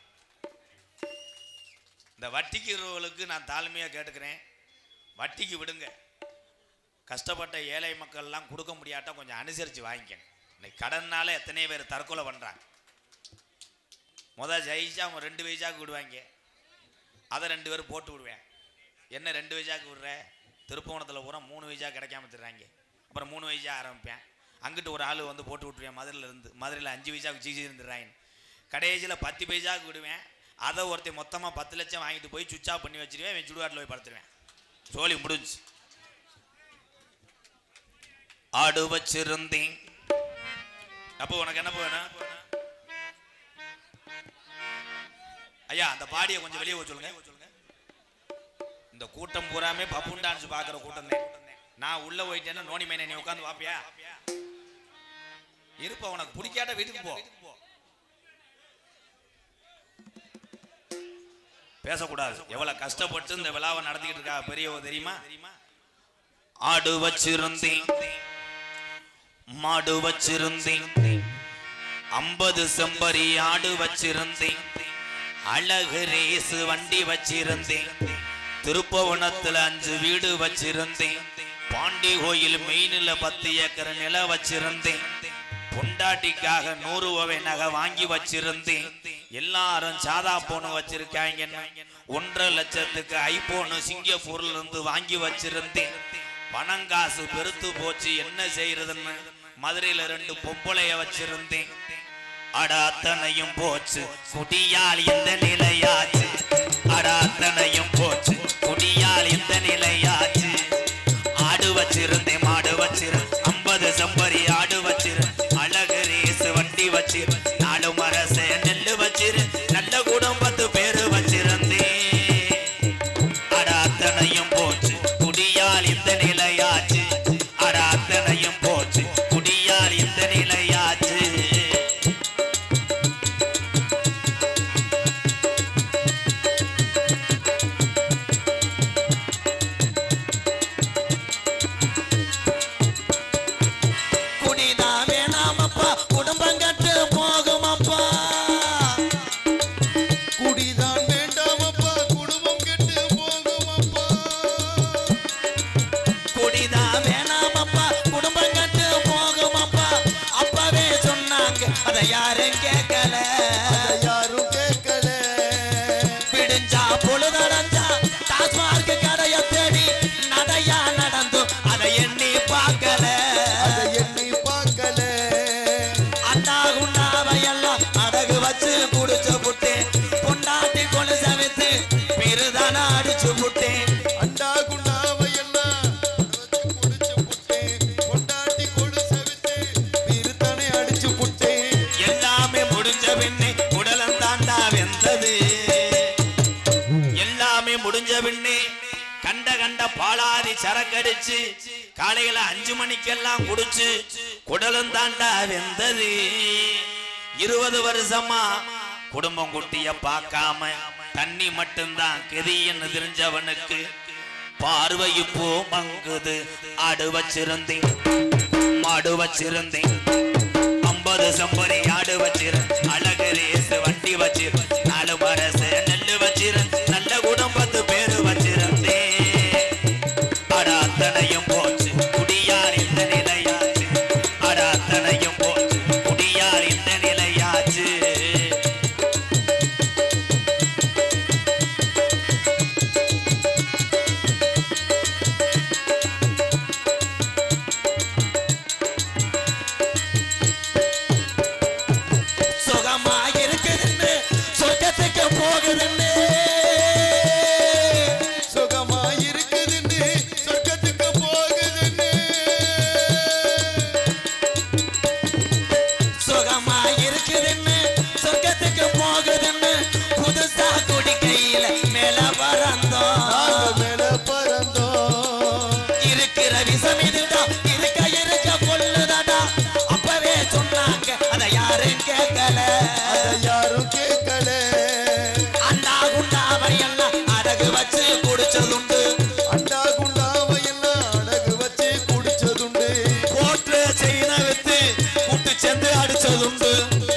இந்த வட்டிக்கிறவர்களுக்கு நான் தாழ்மையாக கேட்டுக்கிறேன் வட்டிக்கு விடுங்க கஷ்டப்பட்ட ஏழை மக்கள்லாம் கொடுக்க முடியாட்டா கொஞ்சம் அனுசரித்து வாங்கிக்கங்க இன்னைக்கு கடன்னால எத்தனை பேர் தற்கொலை பண்ணுறாங்க முதல் ஜெயிச்சா அவங்க ரெண்டு வயசாக்கு விடுவாங்க அதை ரெண்டு பேரும் போட்டு விடுவேன் என்ன ரெண்டு வயசாக்கு விடுற திருப்போணத்தில் பூரா மூணு வயசா கிடைக்காம தர்றாங்க அப்புறம் மூணு வயசா ஆரம்பிப்பேன் அங்கிட்டு ஒரு ஆள் வந்து போட்டு விட்டுருவேன் மதுரையில் இருந்து மதுரையில் அஞ்சு வயசாக்கு சிகிச்சை இருந்துடுறாங்க கடைசியில் பத்து பைசாவுக்கு விடுவேன் அதை ஒருத்தன் மொத்தமாக பத்து லட்சம் வாங்கிட்டு போய் சுவிட்ச் ஆஃப் பண்ணி வச்சிருவேன் இவன் சுடுகாட்டில் போய் படுத்துருவேன் சோழி முடிஞ்சு ஆடு வச்சிருந்தேன் அப்போ உனக்கு என்ன வேணும் ஐயா அந்த பாடியை கொஞ்சம் வெளியே போக சொல்லுங்க இந்த கூட்டம் பூராமே பப்புன் டான்ஸ் பார்க்குற கூட்டம் தான் நான் உள்ள போயிட்டேன்னா நோனி மேனை நீ உட்காந்து பாப்பியா இருப்ப உனக்கு பிடிக்காட்ட வீட்டுக்கு போ பேசக்கூடாது எவ்வளவு கஷ்டப்பட்டு இந்த விழாவை நடத்திக்கிட்டு இருக்கா பெரியவ தெரியுமா ஆடு வச்சிருந்தேன் மாடு வச்சிருந்தேன் ஐம்பது செம்பரி ஆடு வச்சிருந்தேன் அழகு ரேசு வண்டி வச்சிருந்தேன் திருப்பவனத்துல அஞ்சு வீடு வச்சிருந்தேன் பாண்டி கோயில் மெயினில் பத்து ஏக்கர் நில வச்சிருந்தேன் பொண்டாட்டிக்காக நூறு வகை நகை வாங்கி வச்சிருந்தேன் எல்லாரும் சாதா போன் வச்சிருக்காங்க ஒன்றரை லட்சத்துக்கு ஐபோனு சிங்கப்பூர்ல இருந்து வாங்கி வச்சிருந்தேன் பணங்காசு பெருத்து போச்சு என்ன செய்யறதுன்னு மதுரையில ரெண்டு பொம்பளைய வச்சிருந்தேன் அட அத்தனையும் போச்சு குடியால் இந்த நிலையாச்சு அட அத்தனையும் போச்சு குடியால் இந்த நிலையாச்சு ஆடு வச்சிருந்தேன் மாடு வச்சிருந்தேன் ஐம்பது செம்பரி ஆடு வச்சிரு அழகு ரேசு வண்டி வச்சிரு நாலு மரச நெல்லு வச்சிரு நல்ல குடும்பத்து பேரு வச்சிருந்தேன் அட அத்தனையும் போச்சு குடியால் இந்த நிலையாச்சு அட அத்தனையும் போச்சு குடியால் இந்த நிலையாச்சு குடிதான் வேணாமப்பா குடும்பம் கட்டு போகுமப்பா குடிதான் வேண்டாமப்பா குடும்பம் கெட்டு போகுமப்பா குடிதான் வேணாமப்பா குடும்பம் கட்டு போகுமப்பா அப்பவே சொன்னாங்க அதை யாரும் கேட்கல அதை யாரும் கேட்கல விடிஞ்சா பொழுதடைஞ்சா டாஸ்மார்க் கடைய தேடி நடையா நடந்தும் அதை எண்ணி பார்க்கல அதை எண்ணி பார்க்கல அண்ணா குண்டாவையெல்லாம் அடகு வச்சு குடிச்சு புட்டேன் பொண்டாட்டி கொண்டு சமைத்து பிறதான அடிச்சு புட்டேன் அண்டா குண்டாவை எல்லாம் வச்சு குடிச்சு புட்டேன் பொண்டாட்டி கொடு சவித்து பிரித்தானே அடிச்சு புட்டேன் எல்லாமே முடிஞ்ச பின்னே உடலம் தாண்டா வெந்தது எல்லாமே முடிஞ்ச பின்னே கண்ட கண்ட பாலாதி சரக்கடிச்சு காலையில அஞ்சு மணிக்கெல்லாம் குடிச்சு குடலும் தாண்டா வெந்தது இருபது வருஷமா குடும்பம் குட்டிய பார்க்காம தண்ணி மட்டும்தான் கெதின்னு தெரிஞ்சவனுக்கு பார்வை இப்போ மங்குது ஆடு வச்சிருந்தேன் மாடு வச்சிருந்தேன் ஐம்பது செம்பரி ஆடு வச்சிரு அழகு ரேசு வண்டி வச்சிரு நாலு மரசு நெல்லு வச்சிரு நல்ல குடும்பத்து பேரு வச்சிருந்தே அட அத்தனையும் போச்சு குடியார் இந்த நிலையாச்சு அட அத்தனையும் போச்சு குடியார் இந்த நிலையாச்சு சுகமா இருக்குதுன்னு சொர்க்கத்துக்கு போகுதுன்னு சுகமா இருக்குதுன்னு சொர்க்கத்துக்கு போகுதுன்னு சுகமா இருக்குதுன்னு சொர்க்கத்துக்கு போகுதுன்னு புதுசா குடிக்கையில மேல பறந்தோம் நாங்க மேல பறந்தோம் இருக்கிற விஷம் இதுதான் இருக்க இருக்க கொள்ளுதடா அப்பவே சொன்னாங்க அதை யாரும் கேட்கல அதை யாரும் கேட்கல அண்ணா குண்டாவை எல்லாம் அடகு வச்சு குடிச்சதுண்டு அண்டா குண்டாவை எல்லாம் அடகு வச்சு குடிச்சதுண்டு போற்று செய்த வித்து கூட்டு சேர்ந்து அடிச்சதுண்டு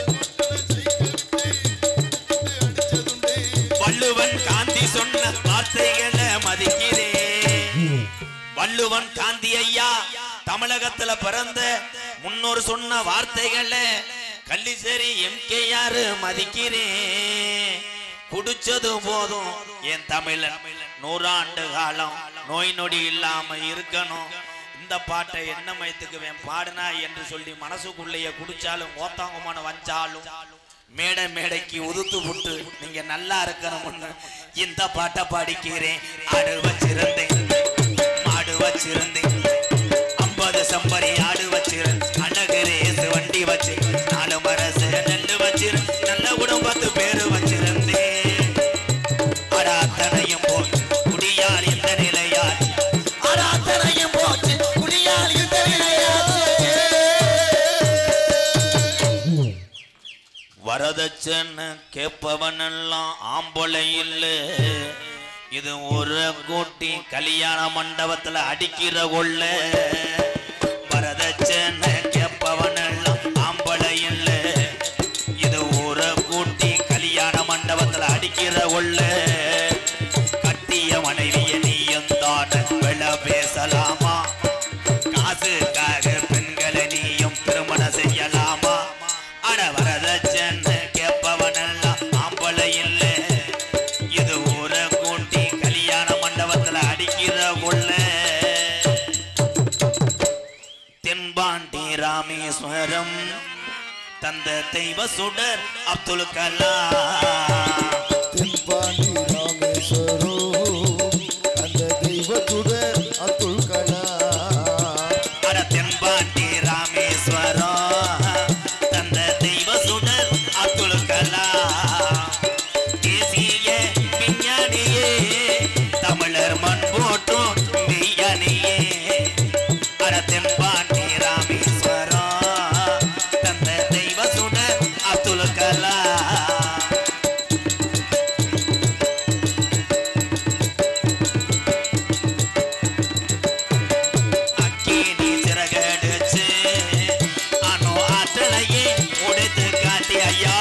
அடிச்சதுண்டு வள்ளுவன் காந்தி சொன்ன வார்த்தைகளை மதிக்கிறேன் வள்ளுவன் காந்தி ஐயா தமிழகத்துல பிறந்த முன்னோர் சொன்ன வார்த்தைகளை கள்ளிசேரி எம்கேஆர் மதிக்கிறேன் குடிச்சது போதும் என் தமிழன் நூறாண்டு காலம் நோய் நொடி இல்லாம இருக்கணும் இந்த பாட்டை என்ன மயத்துக்குவேன் பாடுனா என்று சொல்லி மனசுக்குள்ளேயே குடிச்சாலும் ஓத்தாங்கமான வஞ்சாலும் மேடை மேடைக்கு உதுத்து விட்டு நீங்க நல்லா இருக்கணும்னு இந்த பாட்டை பாடிக்கிறேன் ஆடு வச்சிருந்தேன் மாடு வச்சிருந்தேன் ஐம்பது சம்பரி ஆடு வச்சிருந்தேன் அழகு ரேசு வண்டி வச்சு நாலு மரசு நெல்லு வச்சிரு நல்ல குடும்பத்து பேரு வச்சிருந்தேன் அட அத்தனையும் போச்சு குடியால் இந்த நிலையாச்சு அராத்தனையும் போச்சு குடியால் இந்த நிலையாச்சு வரது வரதட்சணை கேட்பவனெல்லாம் ஆம்பளை இல்ல இது ஒரு கூட்டி கல்யாண மண்டபத்துல அடிக்கிற கொள்ள வரதட்சணை கேட்பவனெல்லாம் ஆம்பளை இல்ல இது ஒரு கூட்டி கல்யாண மண்டபத்துல அடிக்கிற கொள்ள கட்டிய மனைவிய நீயும் தான் விழ பேசலாமா காசுக்காக பெண்களை நீயும் திருமணம் செய்யலாமா அட வரதட்சணை கேட்பவனெல்லாம் ஆம்பளை இல்ல இது ஊரை கூட்டி கல்யாண மண்டபத்துல அடிக்கிற கொள்ள தென்பாண்டி ராமேஸ்வரம் தந்த தெய்வ சுடர் அப்துல் கலாம் தென்பாண்டி ராமேஸ்வரோ அந்த தெய்வத்துடன் அத்துல் கலாம் அட தென்பாண்டி ராமேஸ்வரம் தந்த தெய்வ சுடர் அப்துல் கலாம் தேசிய விஞ்ஞானியே தமிழர் மண் போட்டும் மெய்யானியே அட தென்பாண்டி ராமேஸ்வரம் தந்த தெய்வ சுடர் அப்துல் கலாம் அக்கினி சிறகடிச்சு அணு ஆற்றலையே உடைத்து காட்டி ஐயா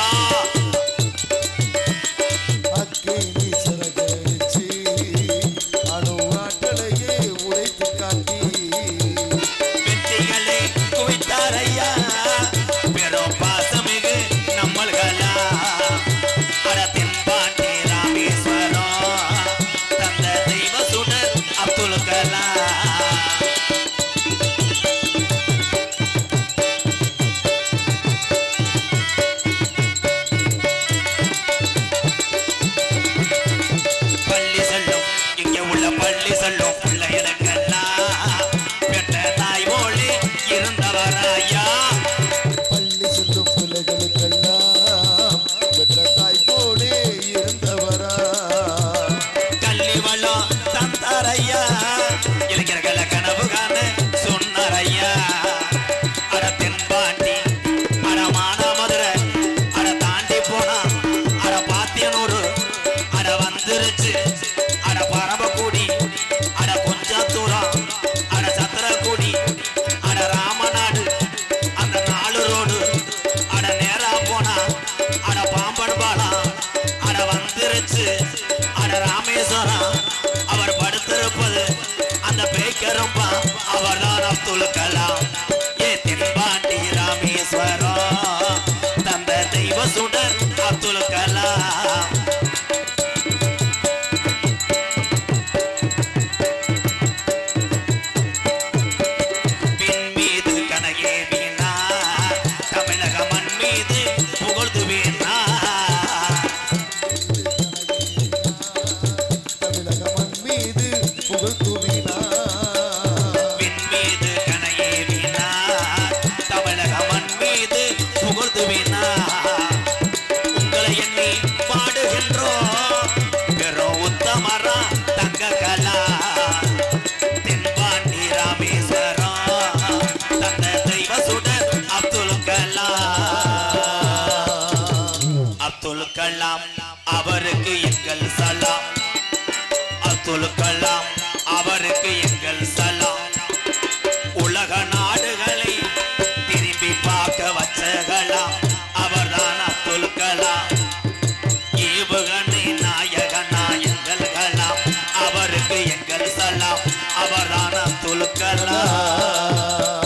அக்கினி சிறகடிச்சு அணு ஆற்றலையே உடைத்து காட்டி வெற்றிகளை குவித்தார் ஐயா பெரும் பாசமிகு நம்மள்களா அடத்தின் பாண்டி ராமேஸ்வரம் தந்த தெய்வ சுடர் அப்துல் கலாம் பள்ளி செல்லும் இங்க உள்ள பள்ளி செல்லும் பிள்ளைகளுக்கெல்லாம் பெற்ற தாய் மொழி இருந்தவராயா பள்ளி செல்லும் பிள்ளைகளுக்கெல்லாம் பெற்ற தாய் போலே இருந்தவரா கல்வி வளம் தந்தாரையா இளைஞர்களை கனவு காண சொன்னாரையா அட தென்பாண்டி அட மானாமதுரை அட தாண்டி போனா அட பாத்தியனூர் அட வந்துருச்சு அட பரமக்குடி அட கொஞ்சம் தூரம் அட சத்திரக்குடி அட ராமநாடு அந்த நாலு ரோடு அட நேரா போனா அட பாம்பன் பாலம் அட வந்துருச்சு அட ராமேஸ்வரம் அவர் படுத்திருப்பது அந்த பேய்க்கரும்பா அவர்தான் அப்துல் கலாம் ஏ தென்பாண்டி ராமேஸ்வரம் தந்த தெய்வ சுடர் அப்துல் கலாம் பின் மீது கனகே வீணா தமிழக மண் மீது புகழ்ந்து வீணா தமிழக மண் மீது புகழ் துவினா பின் மீது கனையே வீணா தமிழக மண் மீது புகழ்ந்து வீணா உங்களை எண்ணி பாடுகின்றோம் பெரும் உத்தமரா தங்க கலா தென்பாண்டி ராமேஸ்வரம் தந்த தெய்வ சுடர் அப்துல் கலாம் அப்துல் கலாம் அவருக்கு எங்கள் சலாம் அப்துல் கலாம் அவருக்கு எங்கள் சலாம் உலக நாடுகளை திரும்பி பார்க்க வச்சகலாம் அவர்தான் அப்துல் கலாம் ஏவுகணை நாயகனா எங்கள் கலாம் அவருக்கு எங்கள் சலாம் அவர்தான் அப்துல் கலாம்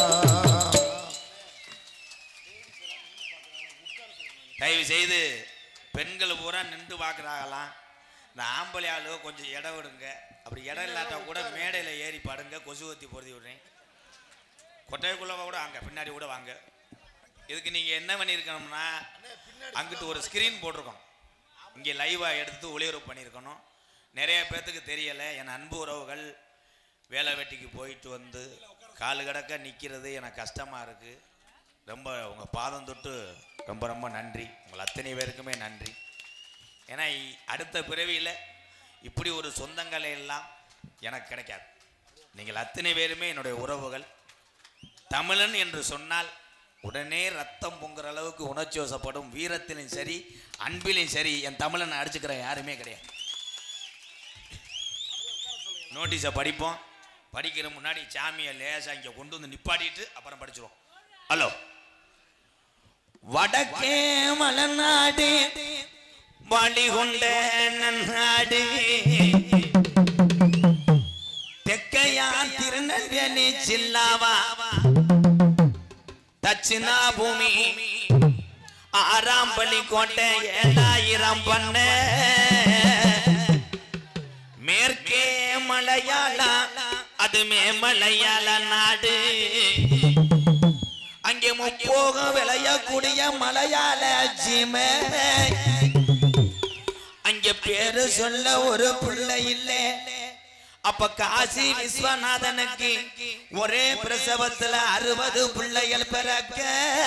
தயவு செய்து பெண்கள் பூரா நின்று பார்க்குறாங்களாம் இந்த ஆம்பளை ஆளு கொஞ்சம் இடம் விடுங்க அப்படி இடம் இல்லாட்டா கூட மேடையில் ஏறி படுங்க கொசுவத்தி பொருத்தி விடுறேன் கொட்டைக்குள்ளே கூட வாங்க பின்னாடி கூட வாங்க இதுக்கு நீங்கள் என்ன பண்ணியிருக்கணும்னா அங்கிட்டு ஒரு ஸ்க்ரீன் போட்டிருக்கோம் இங்கே லைவாக எடுத்து ஒளிபரப்பு பண்ணியிருக்கணும் நிறைய பேர்த்துக்கு தெரியலை என் அன்பு உறவுகள் வேலை வெட்டிக்கு போயிட்டு வந்து காலு கடக்க நிற்கிறது எனக்கு கஷ்டமாக இருக்குது ரொம்ப உங்கள் பாதம் தொட்டு ரொம்ப ரொம்ப நன்றி உங்கள் அத்தனை பேருக்குமே நன்றி ஏன்னா இ- அடுத்த பிறவியில் இப்படி ஒரு சொந்தங்களை எல்லாம் எனக்கு கிடைக்காது நீங்கள் அத்தனை பேருமே என்னுடைய உறவுகள் தமிழன் என்று சொன்னால் உடனே ரத்தம் பொங்குற அளவுக்கு உணர்ச்சி வசப்படும் வீரத்திலும் சரி அன்பிலும் சரி என் தமிழனை அடிச்சுக்கிறேன் யாருமே கிடையாது நோட்டீஸை படிப்போம் படிக்கிற முன்னாடி சாமியை லேசா இங்க கொண்டு வந்து நிப்பாட்டிட்டு அப்புறம் படிச்சிருவோம் ஹலோ வடக்கே மலநாடு வழிகொண்ட நன்னாடு தெக்கையா திருநெல்வேலி சில்லாவா தட்சிணா பூமி ஆறாம் பள்ளி கோட்டை ஏழாயிரம் பண்ண மேற்கே மலையாளா அதுமே மலையாள நாடு அங்கே முப்போகம் விளையக்கூடிய மலையாள ஜீமை அங்க பேரு சொல்ல ஒரு பிள்ளை இல்லை அப்ப காசி விஸ்வநாதனுக்கு ஒரே பிரசவத்துல அறுபது பிள்ளைகள் பிறக்க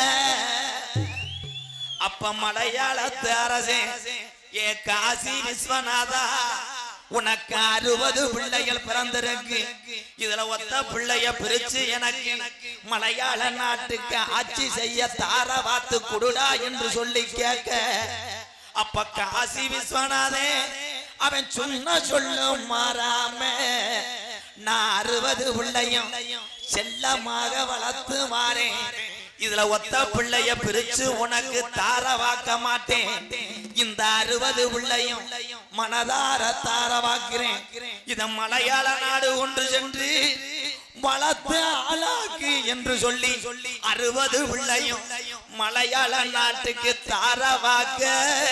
அப்ப மலையாளத்து அரசே ஏ காசி விஸ்வநாதா உனக்கு அறுபது பிள்ளைகள் பிறந்திருக்கு இதுல ஒத்த பிள்ளைய பிரிச்சு எனக்கு மலையாள நாட்டுக்கு ஆட்சி செய்ய தார வாத்து குடுடா என்று சொல்லி கேட்க அப்ப காசி விஸ்வநாதே அவன் சொன்ன சொல்லும் மாறாம நான் அறுபது பிள்ளையும் செல்லமாக வளர்த்து மாறேன் இதுல ஒத்த பிள்ளைய பிரிச்சு உனக்கு தார வாக்க மாட்டேன் இந்த அறுபது பிள்ளையும் மனதார தார வாக்கிறேன் இத மலையாள நாடு ஒன்று சென்று வளர்த்து ஆளாக்கு என்று சொல்லி அறுபது பிள்ளையும் மலையாள நாட்டுக்கு தார வாக்க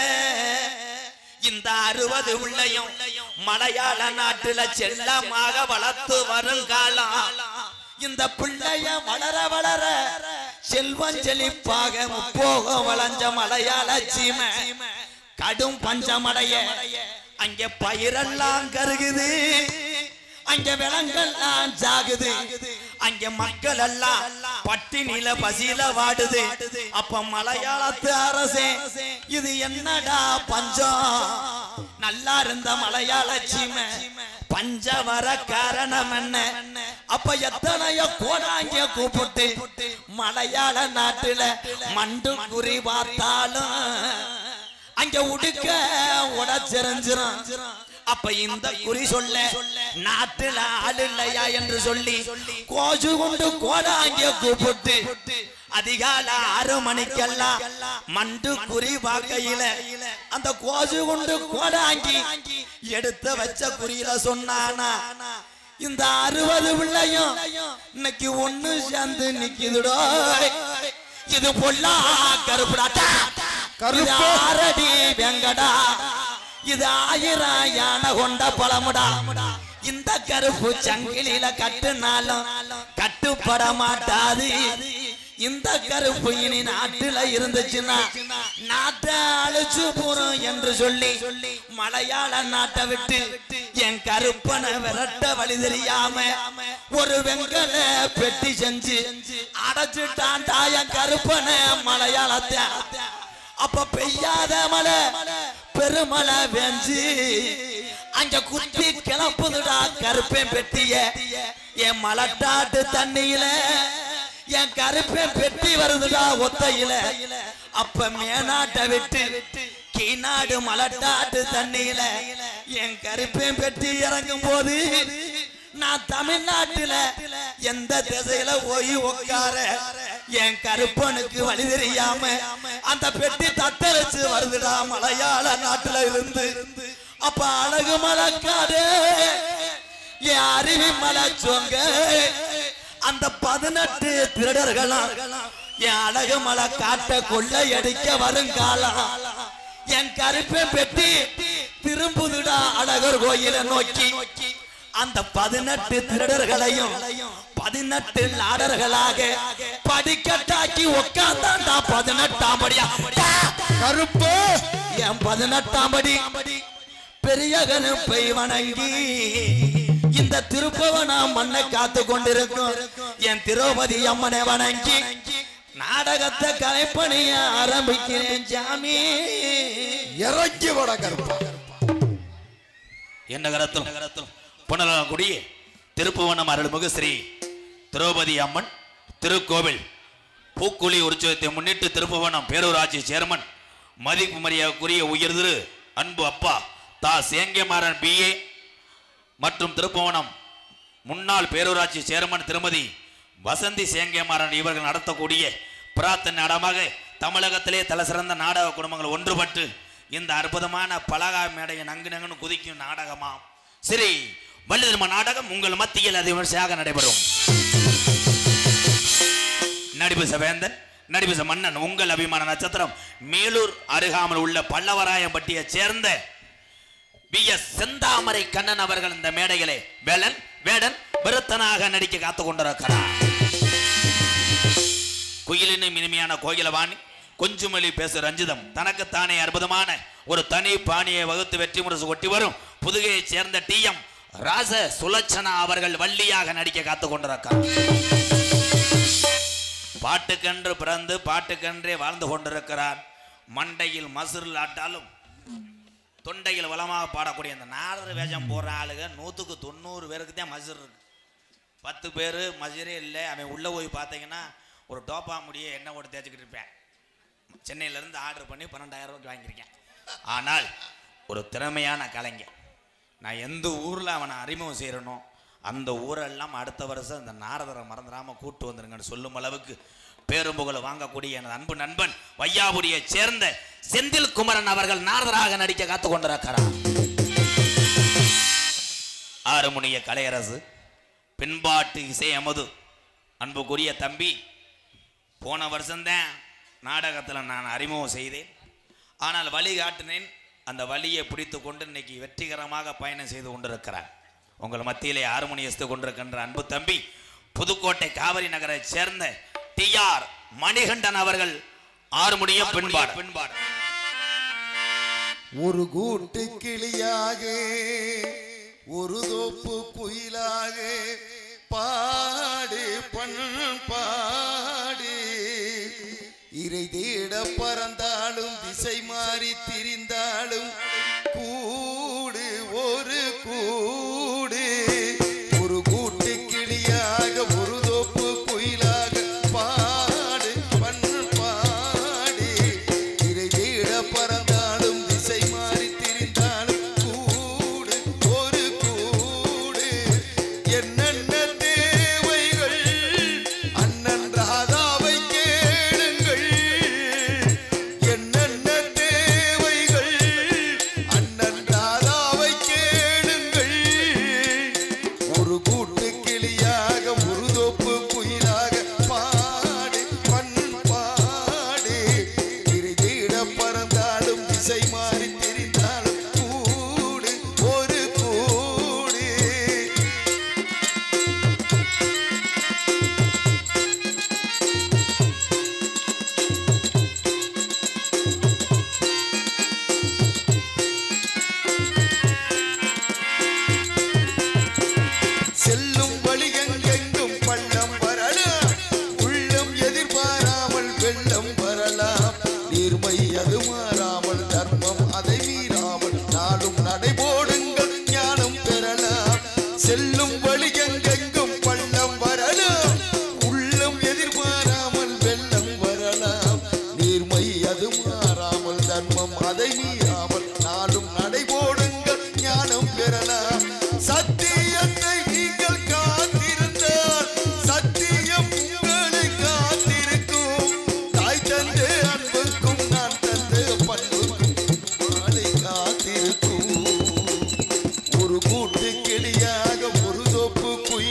இந்த அறுபது பிள்ளையும் மலையாள நாட்டுல செல்லமாக வளர்த்து வருங்காலம் இந்த பிள்ளைய வளர வளர செல்வம் செழிப்பாக முப்போகம் வளைஞ்ச மலையாள சீமை கடும் பஞ்சமடைய அங்க பயிரெல்லாம் கருகுது அங்க விலங்கெல்லாம் ஜாகுது அங்க மக்கள் எல்லாம் பட்டினில பசியில வாடுது அப்ப மலையாளத்து அரசே இது என்னடா பஞ்சம் நல்லா இருந்த மலையாள சீமை பஞ்ச வர காரணம் என்ன அப்ப எத்தனையோ கோடாங்க கூப்பிட்டு மலையாள நாட்டுல மண்டு குறி பார்த்தாலும் அங்க உடுக்க உடச்சிருஞ்சிரும் அப்ப இந்த குறி சொல்ல நாட்டுல ஆள் இல்லையா என்று சொல்லி கோஜு கொண்டு கோடாங்க கூப்பிட்டு அதிகால ஆறு மணிக்கெல்லாம் மண்டு குறி பார்க்கையில அந்த கோஜு கொண்டு கோடாங்கி எடுத்து வச்ச குறியில சொன்னானா இந்த அறுபது பிள்ளையும் இன்னைக்கு ஒண்ணு சேர்ந்து நிக்குதுடோ இது பொல்லா கருப்புடாட்டா கருப்பு ஆரடி வெங்கடா இது ஆயிரம் யானை கொண்ட பழமுடா இந்த கருப்பு சங்கிலியில கட்டுனாலும் கட்டுப்பட மாட்டாது இந்த கருப்பு இனி நாட்டுல இருந்துச்சுன்னா நாட்டை அழிச்சு போறோம் என்று சொல்லி மலையாள நாட்டை விட்டு என் கருப்பனை விரட்ட வழி தெரியாம ஒரு வெங்கல பெட்டி செஞ்சு அடைச்சிட்டான்டா என் கருப்பனை மலையாளத்தை அப்ப பெய்யாத மழை பெருமழை வெஞ்சு அங்க குத்தி கிளப்புதுடா கருப்பேன் பெட்டிய என் மலட்டாட்டு தண்ணியில என் கருப்பேன் பெட்டி வருதுடா ஒத்தையில அப்ப மேனாட்டை விட்டு கீநாடு மலட்டாட்டு தண்ணியில என் கருப்பேன் பெட்டி இறங்கும் போது நான் தமிழ்நாட்டுல எந்த திசையில போய் உட்கார என் கருப்பனுக்கு வழி தெரியாம அந்த பெட்டி தத்தளிச்சு வருதுடா மலையாள நாட்டுல இருந்து அப்ப அழகு மலக்காடு என் அருவி மலை சொங்க அந்த பதினெட்டு திருடர்களும் என் அழகு மலை காட்ட கொள்ளையடிக்க வருங்காலம் என் கருப்பை பெட்டி திரும்புதுடா அழகர் கோயிலை நோக்கி அந்த பதினெட்டு திருடர்களையும் பதினெட்டு நாடர்களாக படிக்கட்டாக்கி உட்கார்ந்தாண்டா பதினெட்டாம் படியா கருப்பு என் பதினெட்டாம் படி பெரிய கருப்பை வணங்கி இந்த திருப்பவனா மண்ணை காத்து கொண்டிருக்கும் என் திரௌபதி அம்மனை வணங்கி நாடகத்தை கலைப்பணிய ஆரம்பிக்கிறேன் ஜாமி இறங்கி வட கருப்பா என்ன கரத்தும் புனலங்குடி திருப்புவனம் அருள்மிகு ஸ்ரீ திரௌபதி அம்மன் திருக்கோவில் பூக்குழி உற்சவத்தை முன்னிட்டு திருப்புவனம் பேரூராட்சி சேர்மன் மதிப்பு மரியாதைக்குரிய உயர்திரு அன்பு அப்பா தா சேங்கமாறன் பிஏ மற்றும் திருப்புவனம் முன்னாள் பேரூராட்சி சேர்மன் திருமதி வசந்தி சேங்கமாறன் இவர்கள் நடத்தக்கூடிய பிரார்த்தனை நாடகமாக தமிழகத்திலே தலை சிறந்த நாடக குடும்பங்கள் ஒன்றுபட்டு இந்த அற்புதமான பலகா மேடையை நங்கு நங்குன்னு குதிக்கும் நாடகமாம் சரி வள்ளிதர்ம நாடகம் உங்கள் மத்தியில் அது விமர்சையாக நடைபெறும் நடிபச வேந்தன் நடிபச மன்னன் உங்கள் அபிமான நட்சத்திரம் மேலூர் அருகாமல் உள்ள பல்லவராயம்பட்டியைச் சேர்ந்த பி எஸ் செந்தாமரை கண்ணன் அவர்கள் இந்த மேடையிலே வேலன் வேடன் விருத்தனாக நடிக்க காத்து கொண்டிருக்கிறார் குயிலினும் இனிமையான கோகிலவாணி கொஞ்சுமொழி பேசு ரஞ்சிதம் தனக்குத்தானே அற்புதமான ஒரு தனி பாணியை வகுத்து வெற்றி முரசு கொட்டி வரும் புதுகையைச் சேர்ந்த டி எம் ராச சுலட்சணா அவர்கள் வள்ளியாக நடிக்க காத்து கொண்டிருக்கிறார் பாட்டுக்கென்று பிறந்து பாட்டுக்கென்றே வாழ்ந்து கொண்டிருக்கிறார் மண்டையில் மசுரில் ஆட்டாலும் தொண்டையில் வளமாக பாடக்கூடிய அந்த நாலரை வேஷம் போடுற ஆளுங்க நூற்றுக்கு தொண்ணூறு பேருக்கு தான் மசுர் இருக்கு பத்து பேர் மசுரே இல்லை அவன் உள்ளே போய் பார்த்தீங்கன்னா ஒரு டோப்பா முடிய எண்ணெய் போட்டு தேய்ச்சிக்கிட்டு இருப்பேன் சென்னையிலேருந்து ஆர்டர் பண்ணி பன்னெண்டாயிரம் ரூபாய்க்கு வாங்கியிருக்கேன் ஆனால் ஒரு திறமையான கலைஞர் நான் எந்த ஊரில் அவனை அறிமுகம் செய்கிறனோ அந்த ஊரெல்லாம் அடுத்த வருஷம் இந்த நாரதரை மறந்துடாமல் கூட்டு வந்துருங்கன்னு சொல்லும் அளவுக்கு பேரும்புகளை வாங்கக்கூடிய எனது அன்பு நண்பன் வையாபுரியைச் சேர்ந்த செந்தில் குமரன் அவர்கள் நாரதராக நடிக்க காத்து கொண்டிருக்கிறார் ஆறுமுனிய கலையரசு பின்பாட்டு இசை அமுது அன்புக்குரிய தம்பி போன வருஷம்தான் நாடகத்தில் நான் அறிமுகம் செய்தேன் ஆனால் வழிகாட்டினேன் அந்த வழியை பிடித்து கொண்டு இன்னைக்கு வெற்றிகரமாக பயணம் செய்து கொண்டிருக்கிறார் உங்கள் மத்தியிலே ஆறுமணியஸ்து கொண்டிருக்கின்ற அன்பு தம்பி புதுக்கோட்டை காவிரி நகரைச் சேர்ந்த டி ஆர் மணிகண்டன் அவர்கள் ஆறுமுடிய பின்பாடு பின்பாடு ஒரு கூட்டு கிளியாக ஒரு தோப்பு குயிலாக பாடு பண்பாடு இறை தேட பறந்தாலும் திசை மாறி திரிந்தாலும் கூடு ஒரு கூடு ஒரு கூட்டு கிளியாக ஒரு தோப்பு குயிலாக பாடு பண்பாடு இறை தேட பறந்தாலும் திசை மாறி திரிந்தாலும் கூடு ஒரு கூடு என்னென்ன தேவைகள் அண்ணன் ராதாவை கேளுங்கள் என்னென்ன தேவைகள் அண்ணன் ராதாவை கேளுங்கள் ஒரு கூட்டு கிளியாக ஒரு தோப்பு குயிலாக பாடு பண்பாடு திரிதிட பறந்தாலும் திசை மாறி திரிந்தாலும் கூடு ஒரு கூடு செல்லும் வழி எங்கெங்கும் பள்ளம் வரலாம் உள்ளம் எதிர்பாராமல் வெள்ளம் வரலாம் நீர்மை அது மாறாமல் தர்மம் அதை மீறாமல் நாளும் நடைபோடுங்கள் ஞானம் பெறலாம் செல்லும் வழி எங்கெங்கும் பள்ளம் வரலாம் உள்ளம் எதிர்பாராமல் வெள்ளம் வரலாம் நீர்மை அது மாறாமல் தர்மம் அதை மீறாமல் நாளும் நடைபோடுங்கள் ஞானம் பெறலாம் சத்தியத்தை நீங்கள் காத்திருந்தால் சத்தியம் உங்களை காத்திருக்கும் தாய் தந்து அன்புக்கும் நான் தந்து பண்புக்கும் மாலை காத்திருக்கும் ஒரு கூட்டு கிளியாக ஒரு தோப்பு குயில்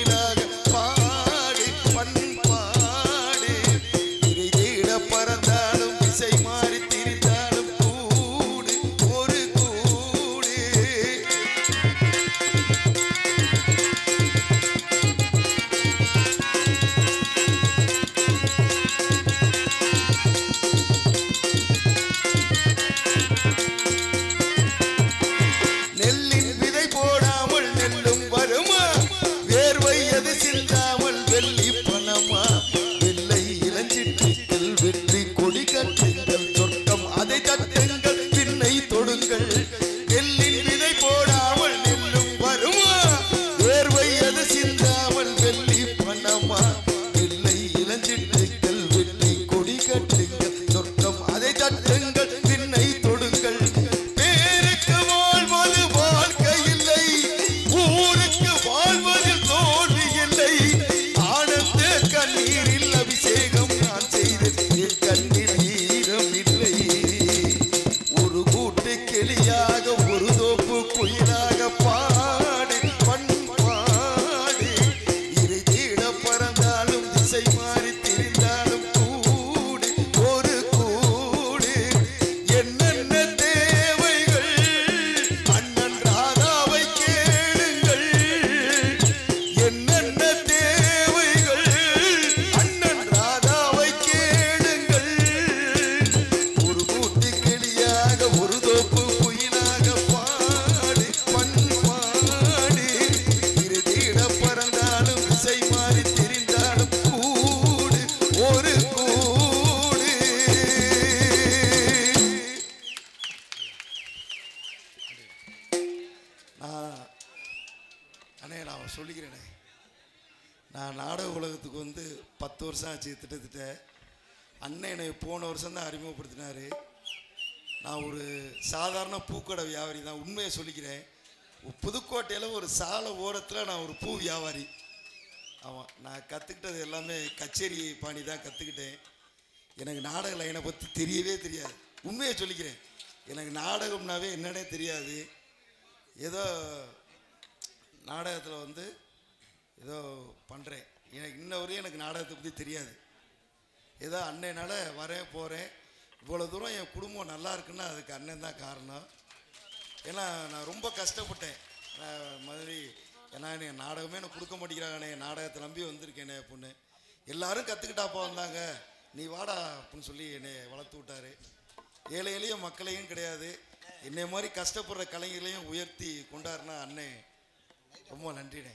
சொல்லிக்கிறேனே நான் நாடக உலகத்துக்கு வந்து பத்து வருஷம் ஆச்சு திட்டத்திட்ட அண்ணன் என்னை போன வருஷம் தான் அறிமுகப்படுத்தினாரு நான் ஒரு சாதாரண பூக்கடை வியாபாரி தான் உண்மையை சொல்லிக்கிறேன் புதுக்கோட்டையில் ஒரு சாலை ஓரத்தில் நான் ஒரு பூ வியாபாரி ஆமாம் நான் கற்றுக்கிட்டது எல்லாமே கச்சேரி பாணி தான் கற்றுக்கிட்டேன் எனக்கு நாடக லைனை பற்றி தெரியவே தெரியாது உண்மையை சொல்லிக்கிறேன் எனக்கு நாடகம்னாவே என்னன்னே தெரியாது ஏதோ நாடகத்தில் வந்து ஏதோ பண்ணுறேன் எனக்கு இன்ன வரையும் எனக்கு நாடகத்தை பற்றி தெரியாது ஏதோ அண்ணனால வரேன் போகிறேன் இவ்வளோ தூரம் என் குடும்பம் நல்லா இருக்குன்னா அதுக்கு அண்ணன் தான் காரணம் ஏன்னா நான் ரொம்ப கஷ்டப்பட்டேன் நான் மாதிரி ஏன்னா எனக்கு நாடகமே எனக்கு கொடுக்க மாட்டேங்கிறாங்கண்ணே நாடகத்தை நம்பி வந்திருக்கேனே பொண்ணு எல்லாரும் கற்றுக்கிட்டாப்பா வந்தாங்க நீ வாடா அப்படின்னு சொல்லி என்னை வளர்த்து விட்டாரு ஏழை எளிய மக்களையும் கிடையாது என்னை மாதிரி கஷ்டப்படுற கலைஞர்களையும் உயர்த்தி கொண்டாருனா அண்ணே ரொம்ப நன்றிண்ணே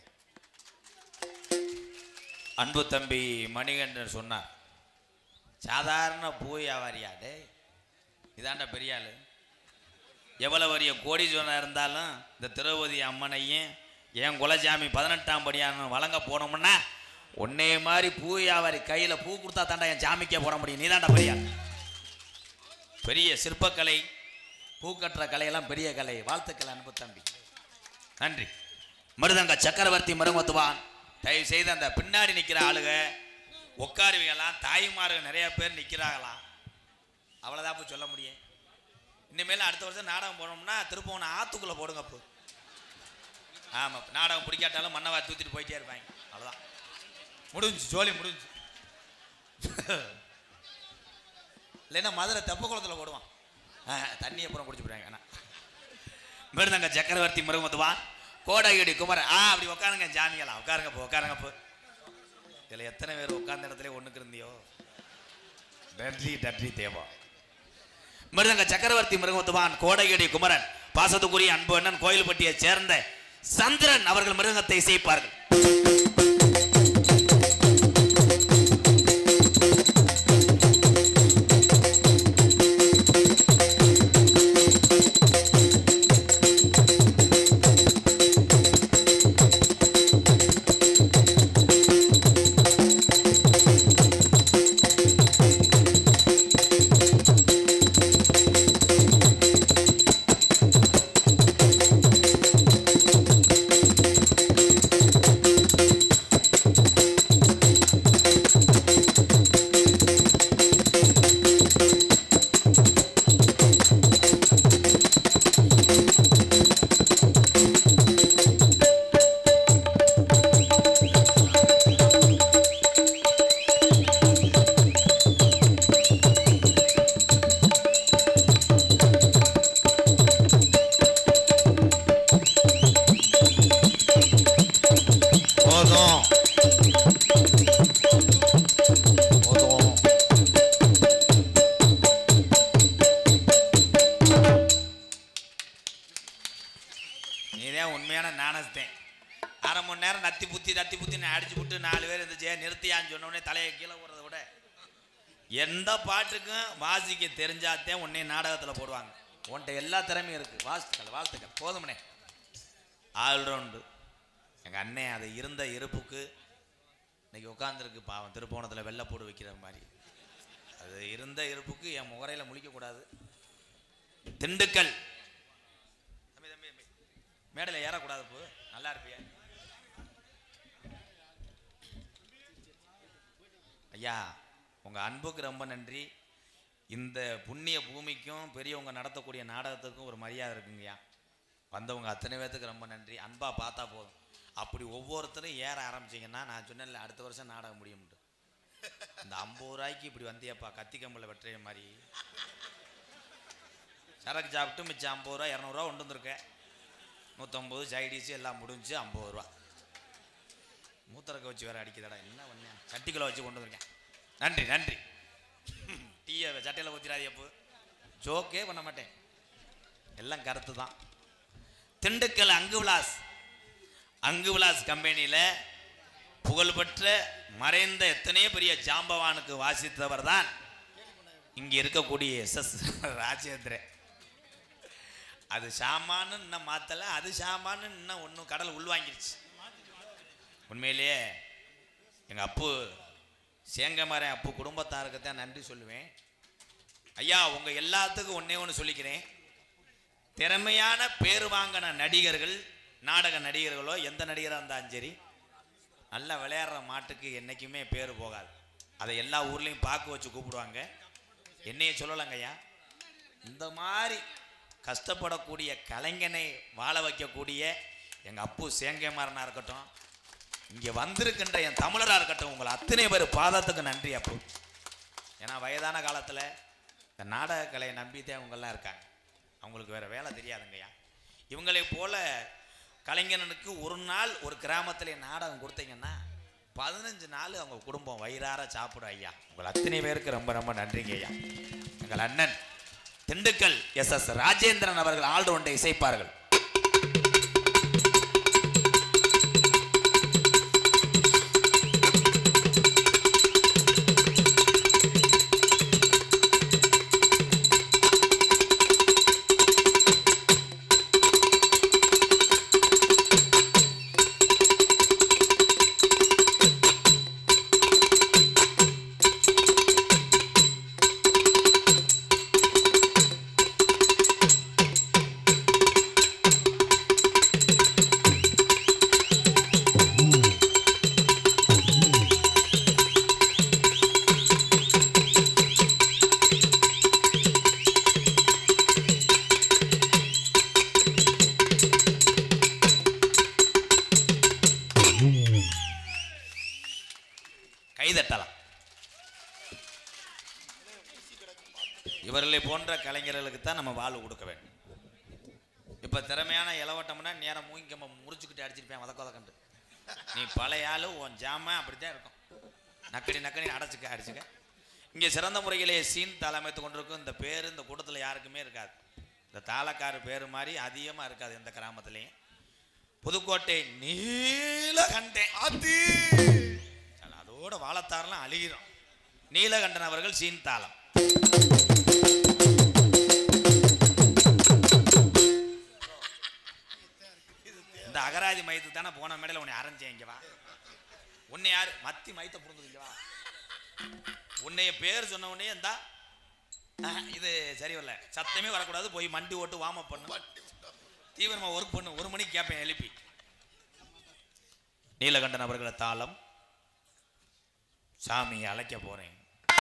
அன்பு தம்பி மணிகண்டன் சொன்னார் சாதாரண பூ வியாபாரியா டேய் இதாண்ட பெரிய ஆளு எவ்வளோ பெரிய கோடீஸ்வரனாக இருந்தாலும் இந்த திரௌபதி அம்மனையும் என் குலசாமி பதினெட்டாம் படியான வழங்க போனோம்னா உன்னே மாதிரி பூ வியாபாரி கையில் பூ கொடுத்தா தாண்டா என் சாமிக்கே போட முடியும் நீ தாண்டா பெரிய ஆள். பெரிய சிற்பக்கலை பூ கட்டுற கலையெல்லாம் பெரிய கலை வாழ்த்துக்கள் அன்பு தம்பி நன்றி மருதங்க சக்கரவர்த்தி மருமத்துவான் தயவு செய்து அந்த பின்னாடி நிற்கிற ஆளுக உட்காருவீங்களாம் தாய்மார்கள் நிறைய பேர் நிற்கிறாங்களாம் அவ்வளோதான் போய் சொல்ல முடியும் இனிமேல் அடுத்த வருஷம் நாடகம் போனோம்னா திருப்பவனை ஆத்துக்குள்ளே போடுங்க அப்போ ஆமாம் நாடகம் பிடிக்காட்டாலும் மண்ணவா தூத்திட்டு போயிட்டே இருப்பாங்க அவ்வளோதான் முடிஞ்சு ஜோலி முடிஞ்சு இல்லைன்னா மதுரை தெப்ப குளத்தில் போடுவான் ஆ, தண்ணியை அப்புறம் குடிச்சு போடுவாங்க ஆனால் மிருதங்க சக்கரவர்த்தி மருமத்துவான் கோடகிடி குமரன் ஆ அப்படி உட்காருங்க ஜாமிகளா உட்காருங்க போ உட்காருங்க போ இதில் எத்தனை பேர் உட்கார்ந்த இடத்துல ஒன்றுக்கு இருந்தியோ நன்றி நன்றி தேவா மிருதங்க சக்கரவர்த்தி மிருகத்துவான் கோடகிடி குமரன் பாசத்துக்குரிய அன்பு அண்ணன் கோயில்பட்டியைச் சேர்ந்த சந்திரன் அவர்கள் மிருகத்தை இசைப்பார்கள் போதும் போதும் நீதான் உண்மையான நாணஸ்தேன் அரை மணி நேரம் நத்தி புத்தி நத்தி புத்தி அடிச்சு விட்டு நாலு பேர் இருந்துச்சு நிறுத்தியான்னு சொன்ன உடனே தலையை கீழே போடுறத விட எந்த பாட்டுக்கும் வாசிக்க தெரிஞ்சாத்தே உன்னை நாடகத்தில் போடுவாங்க உன்கிட்ட எல்லா திறமையும் இருக்கு வாழ்த்துக்கள் வாழ்த்துக்கள் போதுமனே ஆல்ரவுண்டு எங்கள் அண்ணன் அது இருந்த இருப்புக்கு இன்னைக்கு உட்காந்துருக்கு பாவம் திருப்போணத்தில் வெள்ளைப்பூடு வைக்கிற மாதிரி அது இருந்த இருப்புக்கு என் முகரையில் முழிக்கக்கூடாது திண்டுக்கல் தம்பி தம்பி தம்பி மேடையில் ஏறக்கூடாது போ நல்லா இருப்பியா ஐயா உங்கள் அன்புக்கு ரொம்ப நன்றி இந்த புண்ணிய பூமிக்கும் பெரியவங்க நடத்தக்கூடிய நாடகத்துக்கும் ஒரு மரியாதை இருக்குங்கய்யா வந்தவங்க அத்தனை பேர்த்துக்கு ரொம்ப நன்றி அன்பாக பார்த்தா போதும் அப்படி ஒவ்வொருத்தரும் ஏற ஆரம்பிச்சிங்கன்னா நான் சொன்னேன்ல அடுத்த வருஷம் நாடகம் முடியும்ட்டு இந்த ஐம்பது ரூபாய்க்கு இப்படி வந்தியப்பா கத்தி கம்பில் வெட்டுற மாதிரி சரக்கு சாப்பிட்டு மிச்சம் ஐம்பது ரூபா இரநூறுவா கொண்டு வந்திருக்கேன் நூற்றம்பது சைடிஸ் எல்லாம் முடிஞ்சு ஐம்பது ரூபா மூத்தரக்க வச்சு வேற அடிக்குதடா என்ன பண்ணேன் சட்டிக்குள்ள வச்சு கொண்டு வந்திருக்கேன் நன்றி நன்றி டீயை சட்டையில் ஊற்றிடாது எப்போ ஜோக்கே பண்ண மாட்டேன் எல்லாம் கருத்து தான் திண்டுக்கல் அங்கு விலாஸ் அங்கு விலாஸ் கம்பெனியில் புகழ்பெற்ற மறைந்த எத்தனையோ பெரிய ஜாம்பவானுக்கு வாசித்தவர் தான் இங்கே இருக்கக்கூடிய எஸ் எஸ் ராஜேந்திரன் அது சாமான்னு இன்னும் மாற்றலை அது சாமான்னு இன்னும் ஒன்றும் கடல் உள்வாங்கிருச்சு உண்மையிலேயே எங்கள் அப்பு சேங்கமரன் அப்பு குடும்பத்தாருக்கு தான் நன்றி சொல்லுவேன் ஐயா உங்கள் எல்லாத்துக்கும் ஒன்றே ஒன்று சொல்லிக்கிறேன் திறமையான பேர் வாங்கின நடிகர்கள் நாடக நடிகர்களோ எந்த நடிகராக இருந்தாலும் சரி நல்லா விளையாடுற மாட்டுக்கு என்றைக்குமே பேர் போகாது அதை எல்லா ஊர்லேயும் பார்க்க வச்சு கூப்பிடுவாங்க என்னையே சொல்லலைங்க ஐயா இந்த மாதிரி கஷ்டப்படக்கூடிய கலைஞனை வாழ வைக்கக்கூடிய எங்கள் அப்பு சேங்கமாரனாக இருக்கட்டும் இங்கே வந்திருக்கின்ற என் தமிழராக இருக்கட்டும் உங்களை அத்தனை பேர் பாதத்துக்கு நன்றி அப்பு ஏன்னா வயதான காலத்தில் இந்த நாடக கலையை நம்பித்தான் இவங்கெல்லாம் இருக்காங்க அவங்களுக்கு வேறு வேலை தெரியாதுங்கய்யா இவங்களை போல கலைஞனுக்கு ஒரு நாள் ஒரு கிராமத்தில் நாடகம் கொடுத்தீங்கன்னா பதினஞ்சு நாள் அவங்க குடும்பம் வயிறார சாப்பிடும் ஐயா உங்கள் அத்தனை பேருக்கு ரொம்ப ரொம்ப நன்றிங்க ஐயா எங்கள் அண்ணன் திண்டுக்கல் எஸ் எஸ் ராஜேந்திரன் அவர்கள் ஆல்ரவுண்டை இசைப்பார்கள் கைதட்டலாம் இவர்களை போன்ற கலைஞர்களுக்கு தான் நம்ம வாழ்வு கொடுக்க வேண்டும் இப்போ திறமையான இளவட்டம்னா நேரம் மூங்கிக்கம்ப முறிச்சுக்கிட்டு அடிச்சிருப்பேன் வதக்க வதக்கண்டு நீ பழைய ஆளு உன் ஜாம அப்படித்தான் இருக்கும் நக்கடி நக்கடி அடைச்சிக்க அடிச்சுக்க இங்கே சிறந்த முறையிலே சீன் தலைமைத்து கொண்டிருக்கும் இந்த பேர் இந்த கூட்டத்தில் யாருக்குமே இருக்காது இந்த தாளக்காரு பேர் மாதிரி அதிகமாக இருக்காது எந்த கிராமத்துலேயும் புதுக்கோட்டை நீலகண்டேன் ஆத்தி சரி, அதோட வாழத்தாரெல்லாம் அழுகிறோம் நீலகண்டன் அவர்கள் சீன் தாளம் இந்த அகராதி மையத்துக்கு தானே போன மேடையில் உன்னை அரைஞ்சேன் இங்க வா உன்னை யார் மத்தி மைத்த புரிஞ்சது இங்க வா உன்னைய பேர் சொன்ன உடனே இந்தா ஆஹ், இது சரி வரல சத்தமே வரக்கூடாது போய் மண்டி ஓட்டு வார்ம் பண்ணு தீவிரமா ஒர்க் பண்ணு ஒரு மணிக்கு கேட்பேன் எழுப்பி நீலகண்டன் அவர்களை தாளம் சாமியை அழைக்க போறேன்